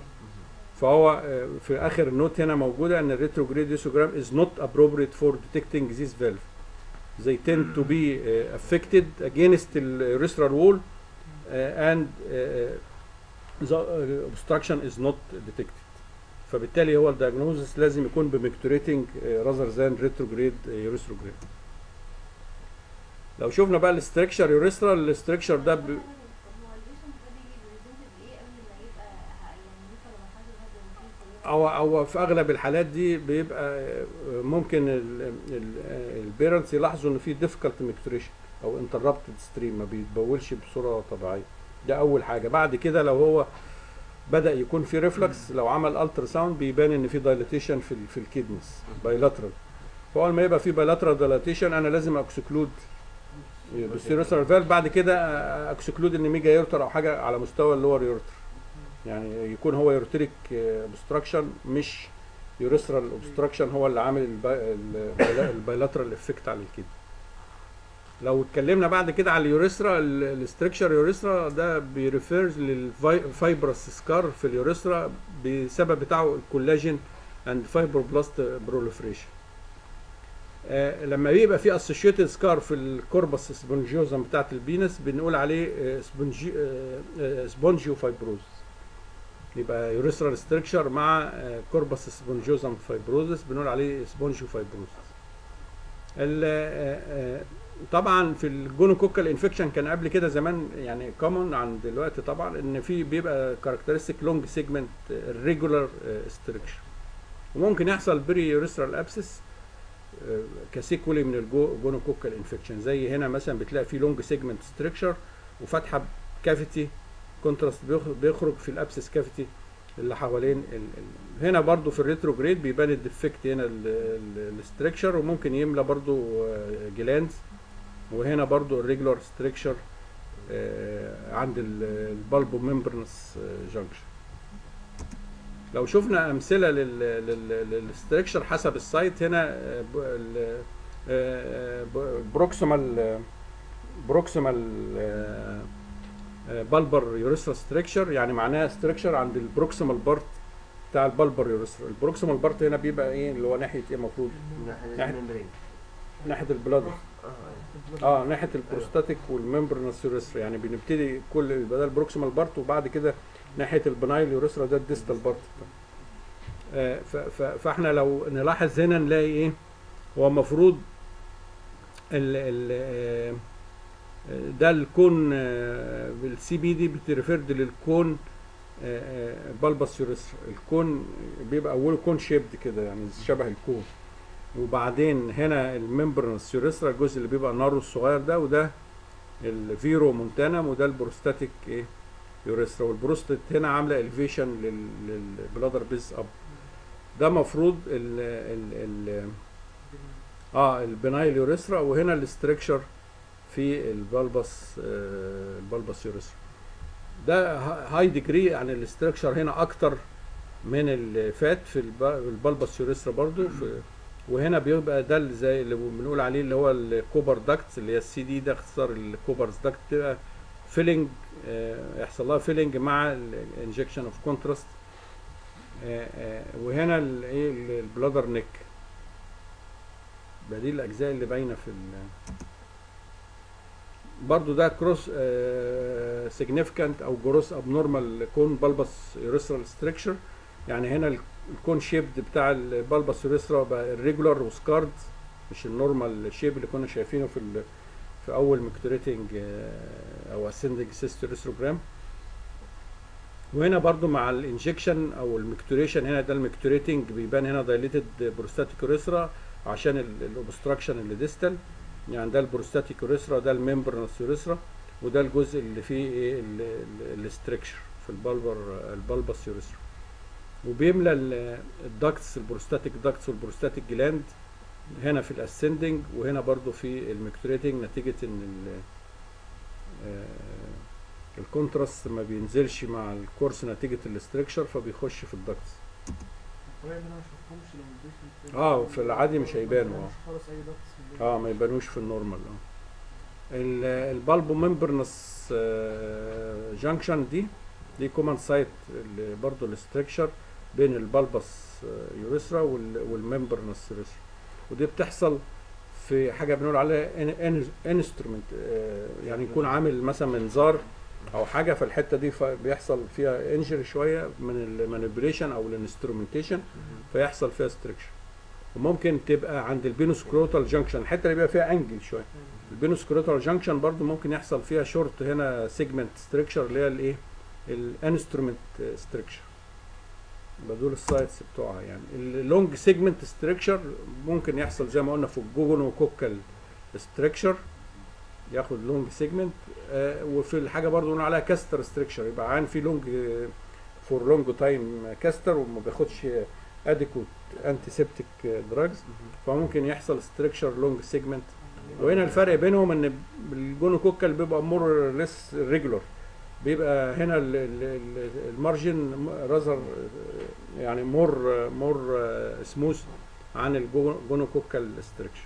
فهو آه، في اخر النوت هنا موجوده ان الريتروجريد ريستروجرام is not appropriate for detecting this valve they tend to be uh, affected against the urethral wall uh, and uh, the uh, obstruction is not detected فبالتالي هو الدياجنوزس لازم يكون بميكتوريتنج راذر ذان ريتروجريد يوريثروجرام لو شفنا بقى الاستركشر يوريثرا الاستركشر ده ب... هو البيشنت ده بيجي بريزنتد بايه قبل ما يبقى ه- يعني يوصل لمرحله الهيدروفيل او او في اغلب الحالات دي بيبقى آه، ممكن البيرنتس يلاحظوا ان في ديفيكالت ميكتوريشن او انتربتد ستريم ما بيتبولش بصوره طبيعيه ده اول حاجه بعد كده لو هو بدا يكون في ريفلكس لو عمل الترا ساوند بيبان ان في دايلاتيشن في ال- في الكيدنس بايلاترال فاول ما يبقى في بايلاترال دايلاتيشن انا لازم اكسكلود بالسيروسر فالف بعد كده اكسكلود ان ميجا يورتر او حاجه على مستوى اللور يورتر يعني يكون هو يورتريك اوبستراكشن مش يوريثرال اوبستراكشن هو اللي عامل البايلاترال افكت على الكدني لو اتكلمنا بعد كده على اليوريثرا الاستركشر يوريثرا ده بيريفيرز للفايبرس سكار في اليوريثرا بسبب بتاعه الكولاجين اند فايبروبلاست بروليفريشن آه لما بيبقى في اسوشيتد سكار في الكوربس سبونجيوزم بتاعت البينس بنقول عليه آه سبونجي آه سبونجيو فايبروز يبقى يوريثرال ستركشر مع كوربس سبونجيوزم فايبروزس بنقول عليه سبونجيو فايبروزس طبعا في الجونوكوكال انفكشن كان قبل كده زمان يعني كومن عن دلوقتي طبعا ان في بيبقى كاركترستيك لونج سيجمنت ريجولار ستركشر وممكن يحصل بري يوريثرال ابسس كسيكولي من الجونوكوكال انفكشن زي هنا مثلا بتلاقي في لونج سيجمنت ستركشر وفتحه كافيتي كونتراست بيخرج في الابسس كافيتي اللي حوالين ال ال هنا برضو في الريتروجريد بيبان الديفكت هنا الاستركشر وممكن يملى برضو جلاندز وهنا برضو الريجولار ستركشر آه، عند البالبو ممبرنس جانكشن لو شفنا امثله للستركشر حسب السايت هنا بروكسيمال بروكسيمال بالبر يوريثرا ستركشر يعني معناها ستركشر عند البروكسيمال بارت بتاع البالبر يوريثرا البروكسيمال بارت هنا بيبقى ايه اللي هو ناحيه ايه المفروض من ناحية ناحية- الممبرين ناحيه البلادر اه اه ناحيه البروستاتيك والممبرنس يوريثرا يعني بنبتدي كل يبقى ده البروكسيمال بارت وبعد كده ناحيه البنايل يوريثرا ده الديستال بارت آه ف- ف- فاحنا لو نلاحظ هنا نلاقي ايه هو المفروض ال ال آه، ده الكون بالسي بي دي بتريفيرد للكون بالبس يوريثرا الكون بيبقى اوله كون شيبد كده يعني شبه الكون وبعدين هنا الممبرنس يوريثرا الجزء اللي بيبقى نارو الصغير ده وده الفيرو مونتانم وده البروستاتيك ايه يوريثرا والبروستات هنا عامله الفيشن للبلادر بيز اب ده مفروض ال ال ال اه البنايل يوريثرا وهنا الاستركشر في البلبس آه البلبس يوريثرا ده هاي ديجري يعني الاستركشر هنا اكتر من اللي فات في الب- البلبس يوريثرا برضو في وهنا بيبقى ده اللي زي اللي بنقول عليه اللي هو الكوبر داكتس اللي هي السي دي ده اختصار الكوبرز داكت بتبقى فيلنج يحصل لها فيلنج مع الانجكشن اوف كونتراست وهنا الايه البلادر نيك يبقى دي الاجزاء اللي باينه في ال برضو ده كروس سيجنيفيكانت او جروس ابنورمال كون بالبس يوريثرال ستركشر يعني هنا ال- الكون شيبد بتاع البالبس يوريثرا بقى الريجولار وسكارد مش النورمال شيب اللي كنا شايفينه في ال- في اول ميكتوريتنج او اسندنج سيست يوريثروجرام وهنا برضو مع الانجكشن او الميكتوريشن هنا ده الميكتوريتنج بيبان هنا دايليتد بروستاتيك يوريثرا عشان الاوبستراكشن اللي ديستال يعني ده البروستاتيك يوريثرا ده الممبرنس يوريثرا وده الجزء اللي فيه ايه الاستركشر في البلبر البلبس يوريثرا وبيملى ال- الداكتس البروستاتيك داكتس والبروستاتيك جلاند هنا في الاسندنج وهنا برضو في الميكتوريتنج نتيجة ان ال- آه، الكونتراست ما بينزلش مع الكورس نتيجة الاستركشر فبيخش في الداكتس الطريقة دي انا ما شفتهمش لو البيشنت اه في العادي مش هيبانوا ما اه يبانوش خالص اي دكتس في البيت. اه ما يبانوش في النورمال اه ال- البالبو ممبرنس جانكشن دي دي كومن سايت اللي برضو الاستركشر بين البالبس يوريثرا والممبرنس يوريثرا ودي بتحصل في حاجه بنقول عليها انسترومنت يعني يكون عامل مثلا منظار او حاجه في الحته دي ف- بيحصل فيها انجري شويه من المانيبيوليشن او الانسترومنتيشن فيحصل فيها ستركشر وممكن تبقى عند البينوسكروتال جانكشن الحته اللي بيبقى فيها انجل شويه البينوسكروتال جانكشن برضو ممكن يحصل فيها شورت هنا سيجمنت ستركشر اللي هي الايه الانسترومنت ستركشر يبقى دول السايتس بتوعها يعني اللونج سيجمنت ستركشر ممكن يحصل زي ما قلنا في الجوجون وكوكال ستركشر ياخد لونج سيجمنت آه وفي الحاجه برضو نقول عليها كاستر ستركشر يبقى عين في لونج فور لونج تايم كاستر وما بياخدش اديكوت انتي سيبتيك دراجز فممكن يحصل ستركشر لونج سيجمنت وهنا الفرق بينهم ان الجونوكوكال بيبقى مور ليس ريجولار بيبقى هنا ال- ال- ال- المارجن رازر يعني مور مور سموث عن الجونوكوكال ستركشر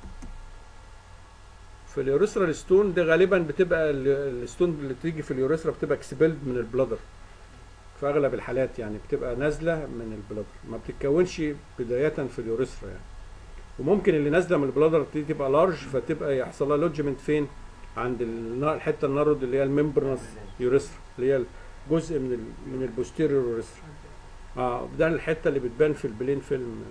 في اليوريثرال ستون دي غالبا بتبقى ال- الستون اللي تيجي في اليوريثرا بتبقى اكسبيلد من البلادر في اغلب الحالات يعني بتبقى نازله من البلادر ما بتتكونش بدايه في اليوريثرا يعني وممكن اللي نازله من البلادر دي تبقى لارج فتبقى يحصل لها لوجمنت فين عند النا- الحته النارود اللي هي الممبرنس يوريثرا اللي هي جزء من ال من البوستيريور يوريثرا اه ده الحته اللي بتبان في البلين فيلم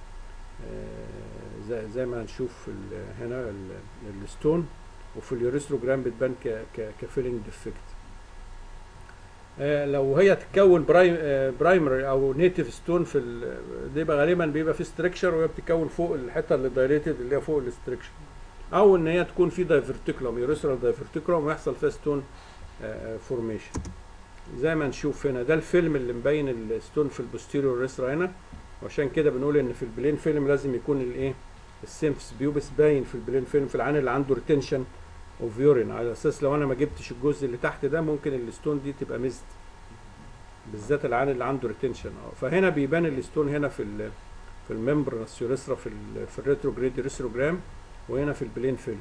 آه زي, زي ما هنشوف في ال- هنا ال- الستون وفي اليوريثروجرام بتبان ك ك كفيلنج ديفكت آه لو هي تتكون برايم آه برايمري او نيتيف ستون في ال- دي بقى غالبا بيبقى في ستركشر وهي بتتكون فوق الحته اللي دايريتد اللي هي فوق الاستركشر او ان هي تكون في دايفرتيكولوم يوريثرال دايفرتيكولوم ويحصل فيها ستون فورميشن زي ما نشوف هنا ده الفيلم اللي مبين الستون في البوستيريور ريسرا هنا وعشان كده بنقول ان في البلين فيلم لازم يكون الايه السيمفس بيوبس باين في البلين فيلم في العين اللي عنده ريتنشن اوف يورين على اساس لو انا ما جبتش الجزء اللي تحت ده ممكن الستون دي تبقى ميزد بالذات العيان اللي عنده ريتنشن اه فهنا بيبان الستون هنا في ال في الممبرنس يوريثرا في ال في الريتروجريد يوريثروجرام وهنا في البلين فيلم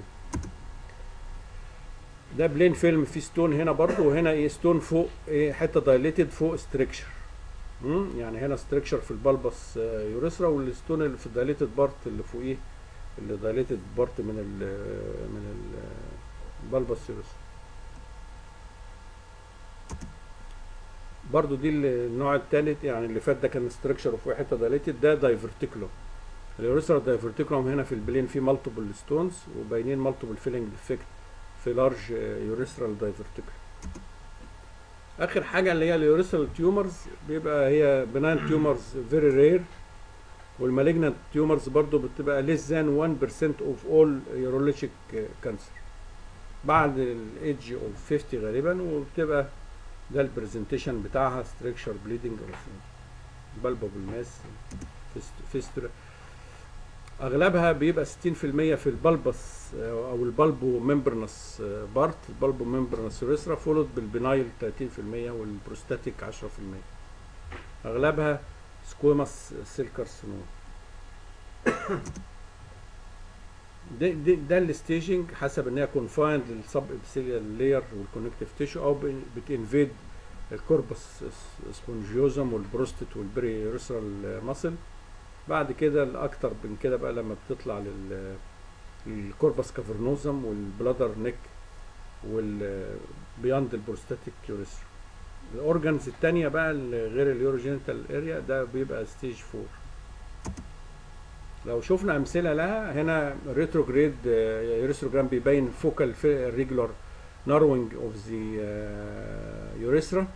ده بلين فيلم فيه ستون هنا برضو وهنا ايه ستون فوق ايه حته دايليتد فوق ستريكشر يعني هنا ستريكشر في البلبس يوريثرا والستون اللي في الدايليتد بارت اللي فوقيه اللي دايليتد بارت من ال من ال البلبس يوريثرا برضو دي النوع الثالث يعني اللي فات ده كان ستريكشر وفوق حته دايليتد ده دايفرتيكولوم اليوريثرا دايفرتيكولوم هنا في البلين فيه مالتيبل ستونز وباينين مالتيبل فيلنج ديفكت في لارج يوريثرال دايفرتيكولوم اخر حاجه اللي هي اليوريثرال تيومرز بيبقى هي بناين تيومرز فيري رير والمالجنانت تيومرز برضو بتبقى less than 1% of all urologic cancer بعد الايدج اوف 50 غالبا وبتبقى ده البرزنتيشن بتاعها ستريكشر بليدنج بالبابل ماس فيستولا اغلبها بيبقى 60% في البلبس او البلبو ممبرنس بارت البلبو ممبرنس يوريثرا فولود بالبنايل 30% والبروستاتيك 10% اغلبها سكويماس سيل كارسينوم ده ده, ده الستيجنج حسب ان هي كونفايند للسب ابسيليال لاير والكونكتيف تيشو او بتنفيد الكوربس سبونجيوزم والبروستات والبري يوريثرال ماسل بعد كده الاكتر من كده بقى لما بتطلع لل الكوربس كافرنوزم والبلادر نيك وال بياند البروستاتيك يوريثرا الاورجنز التانية بقى اللي غير اليوروجينيتال اريا ده بيبقى ستيج 4 لو شفنا امثله لها هنا ريتروجريد يوريثروجرام بيبين فوكال ريجولار ناروينج اوف ذا يوريثرا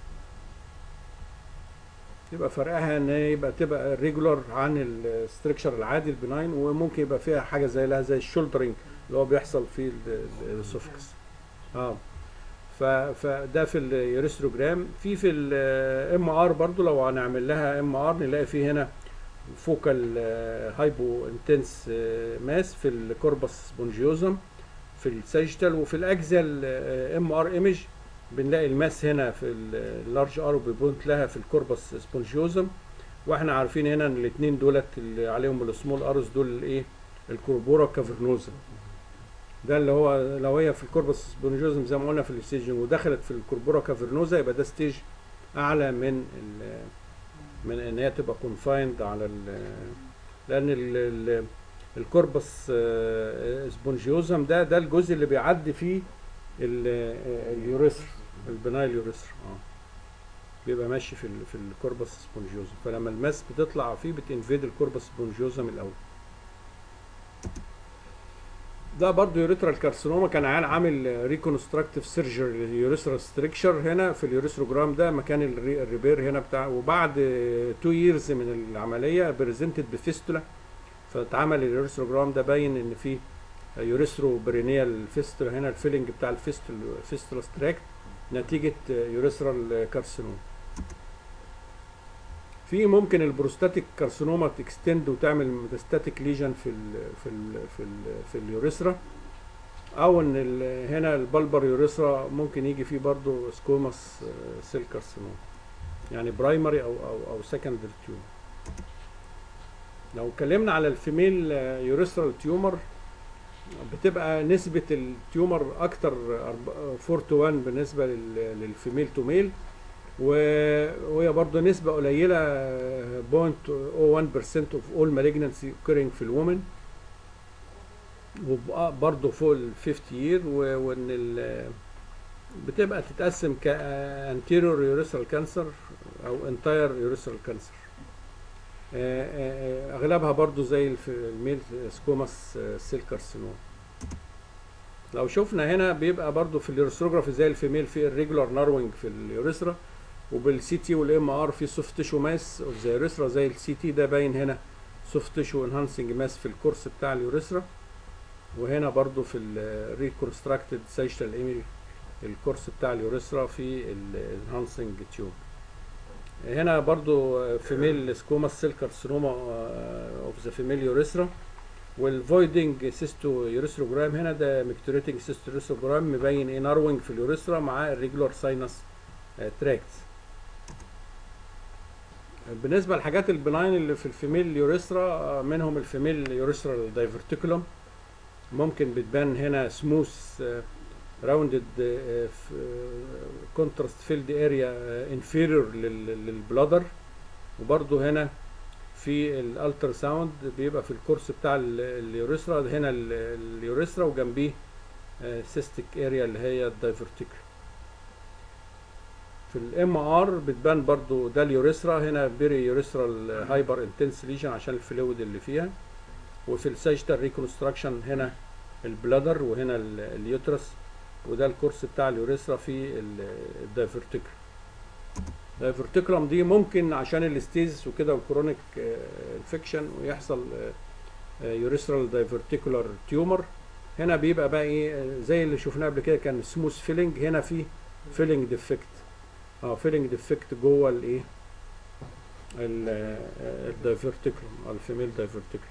يبقى فرقها ان هي يبقى تبقى ريجولار عن الستركشر العادي البناين وممكن يبقى فيها حاجه زي لها زي الشولدرنج اللي هو بيحصل في السوفكس اه ف فده في اليوريثروجرام في في الام ار برضو لو هنعمل لها ام ار نلاقي في هنا فوكال هايبو انتنس ماس في الكوربس سبونجيوزم في الساجيتال وفي الاكزال ام ار ايمج بنلاقي الماس هنا في اللارج ار بيبونت لها في الكوربس سبونجيوزم واحنا عارفين هنا ان الاثنين دولت اللي عليهم السمول ارز دول الايه الكوربورا كافرنوزم ده اللي هو لو هي في الكوربس سبونجيوزم زي ما قلنا في الستيجنج ودخلت في الكوربورا كافرنوزا يبقى ده ستيج اعلى من من ان هي تبقى كونفايند على ال لان ال ال الكوربس سبونجيوزم ده ده الجزء اللي بيعدي فيه اليوريثر البنايل يوريثر اه بيبقى ماشي في ال في الكوربس سبونجيوزم فلما الماس بتطلع فيه بتنفيد الكوربس سبونجيوزم الاول ده برضه يوريثرال كارسينوما كان عيان عامل ريكونستراكتيف سيرجري لليوريثرال ستريكشر هنا في اليوريثروجرام ده مكان الريبير هنا بتاع وبعد 2 ييرز من العمليه بريزنتد بفيستولا فاتعمل اليوريثروجرام ده باين ان فيه يوريثرو برينيال فيستولا هنا الفيلنج بتاع الفيستول فيستولا ستراكت نتيجه يوريثرال كارسينوما في ممكن البروستاتيك كارسينوما تكستند وتعمل ميتاستاتيك ليجن في ال في ال في ال في اليوريثرا او ان هنا البلبر يوريثرا ممكن يجي فيه برضو سكوماس سيل كارسينوما يعني برايمري او او او سكندري تيومر لو اتكلمنا على الفيميل يوريثرال تيومر بتبقى نسبة التيومر أكتر 4 تو 1 بالنسبة للفيميل تو ميل وهي برضه نسبة قليلة 0.01% of all malignancy occurring في الومن وبرضه فوق ال 50 year وان ال بتبقى تتقسم ك anterior urethral cancer او entire urethral cancer اغلبها برضو زي الميل سكوماس سيل كارسينوم لو شفنا هنا بيبقى برضو في اليوريثروجرافي زي الفيميل في الريجولار ناروينج في اليوريثرا وبالسي تي والام ار في سوفت تيشو ماس اوف ذا يوريثرا زي السي تي ده باين هنا سوفت تيشو انهانسنج ماس في الكورس بتاع اليوريثرا وهنا برضو في الريكونستراكتد ساجيتال ايميل الكورس بتاع اليوريثرا في الانهانسنج تيوب هنا برضو فيميل سكوما سيل كارسينوما اوف ذا فيميل يوريثرا والفويدنج سيستو يوريثروجرام هنا ده ميكتوريتنج سيستو يوريثروجرام مبين ايه ناروينج في اليوريثرا مع الريجولار ساينس تراكتس بالنسبه للحاجات البناين اللي في الفيميل يوريثرا آه، منهم الفيميل يوريثرا دايفرتيكولوم ممكن بتبان هنا سموث راوندد كونتراست فيلد اريا انفيريور للبلادر وبرضو هنا في الالتر ساوند بيبقى في الكورس بتاع ال- اليوريثرا هنا ال- اليوريثرا وجنبيه سيستيك اريا اللي هي الدايفرتيكل في الام ار بتبان برضو ده اليوريثرا هنا بيري يوريثرال هايبر انتنس ليجن عشان الفلويد اللي فيها وفي الساجيتال ريكونستراكشن هنا البلادر وهنا ال- اليوترس وده الكورس بتاع اليوريثرا في الدايفرتيكل الدايفرتيكلم دي ممكن عشان الاستيز وكده والكرونيك انفكشن ويحصل يوريثرال دايفرتيكولار تيومر هنا بيبقى بقى ايه آه، زي اللي شفناه قبل كده كان سموث فيلنج هنا في فيلنج ديفكت اه فيلنج ديفكت جوه الايه الدايفرتيكلم الفيميل دايفرتيكلم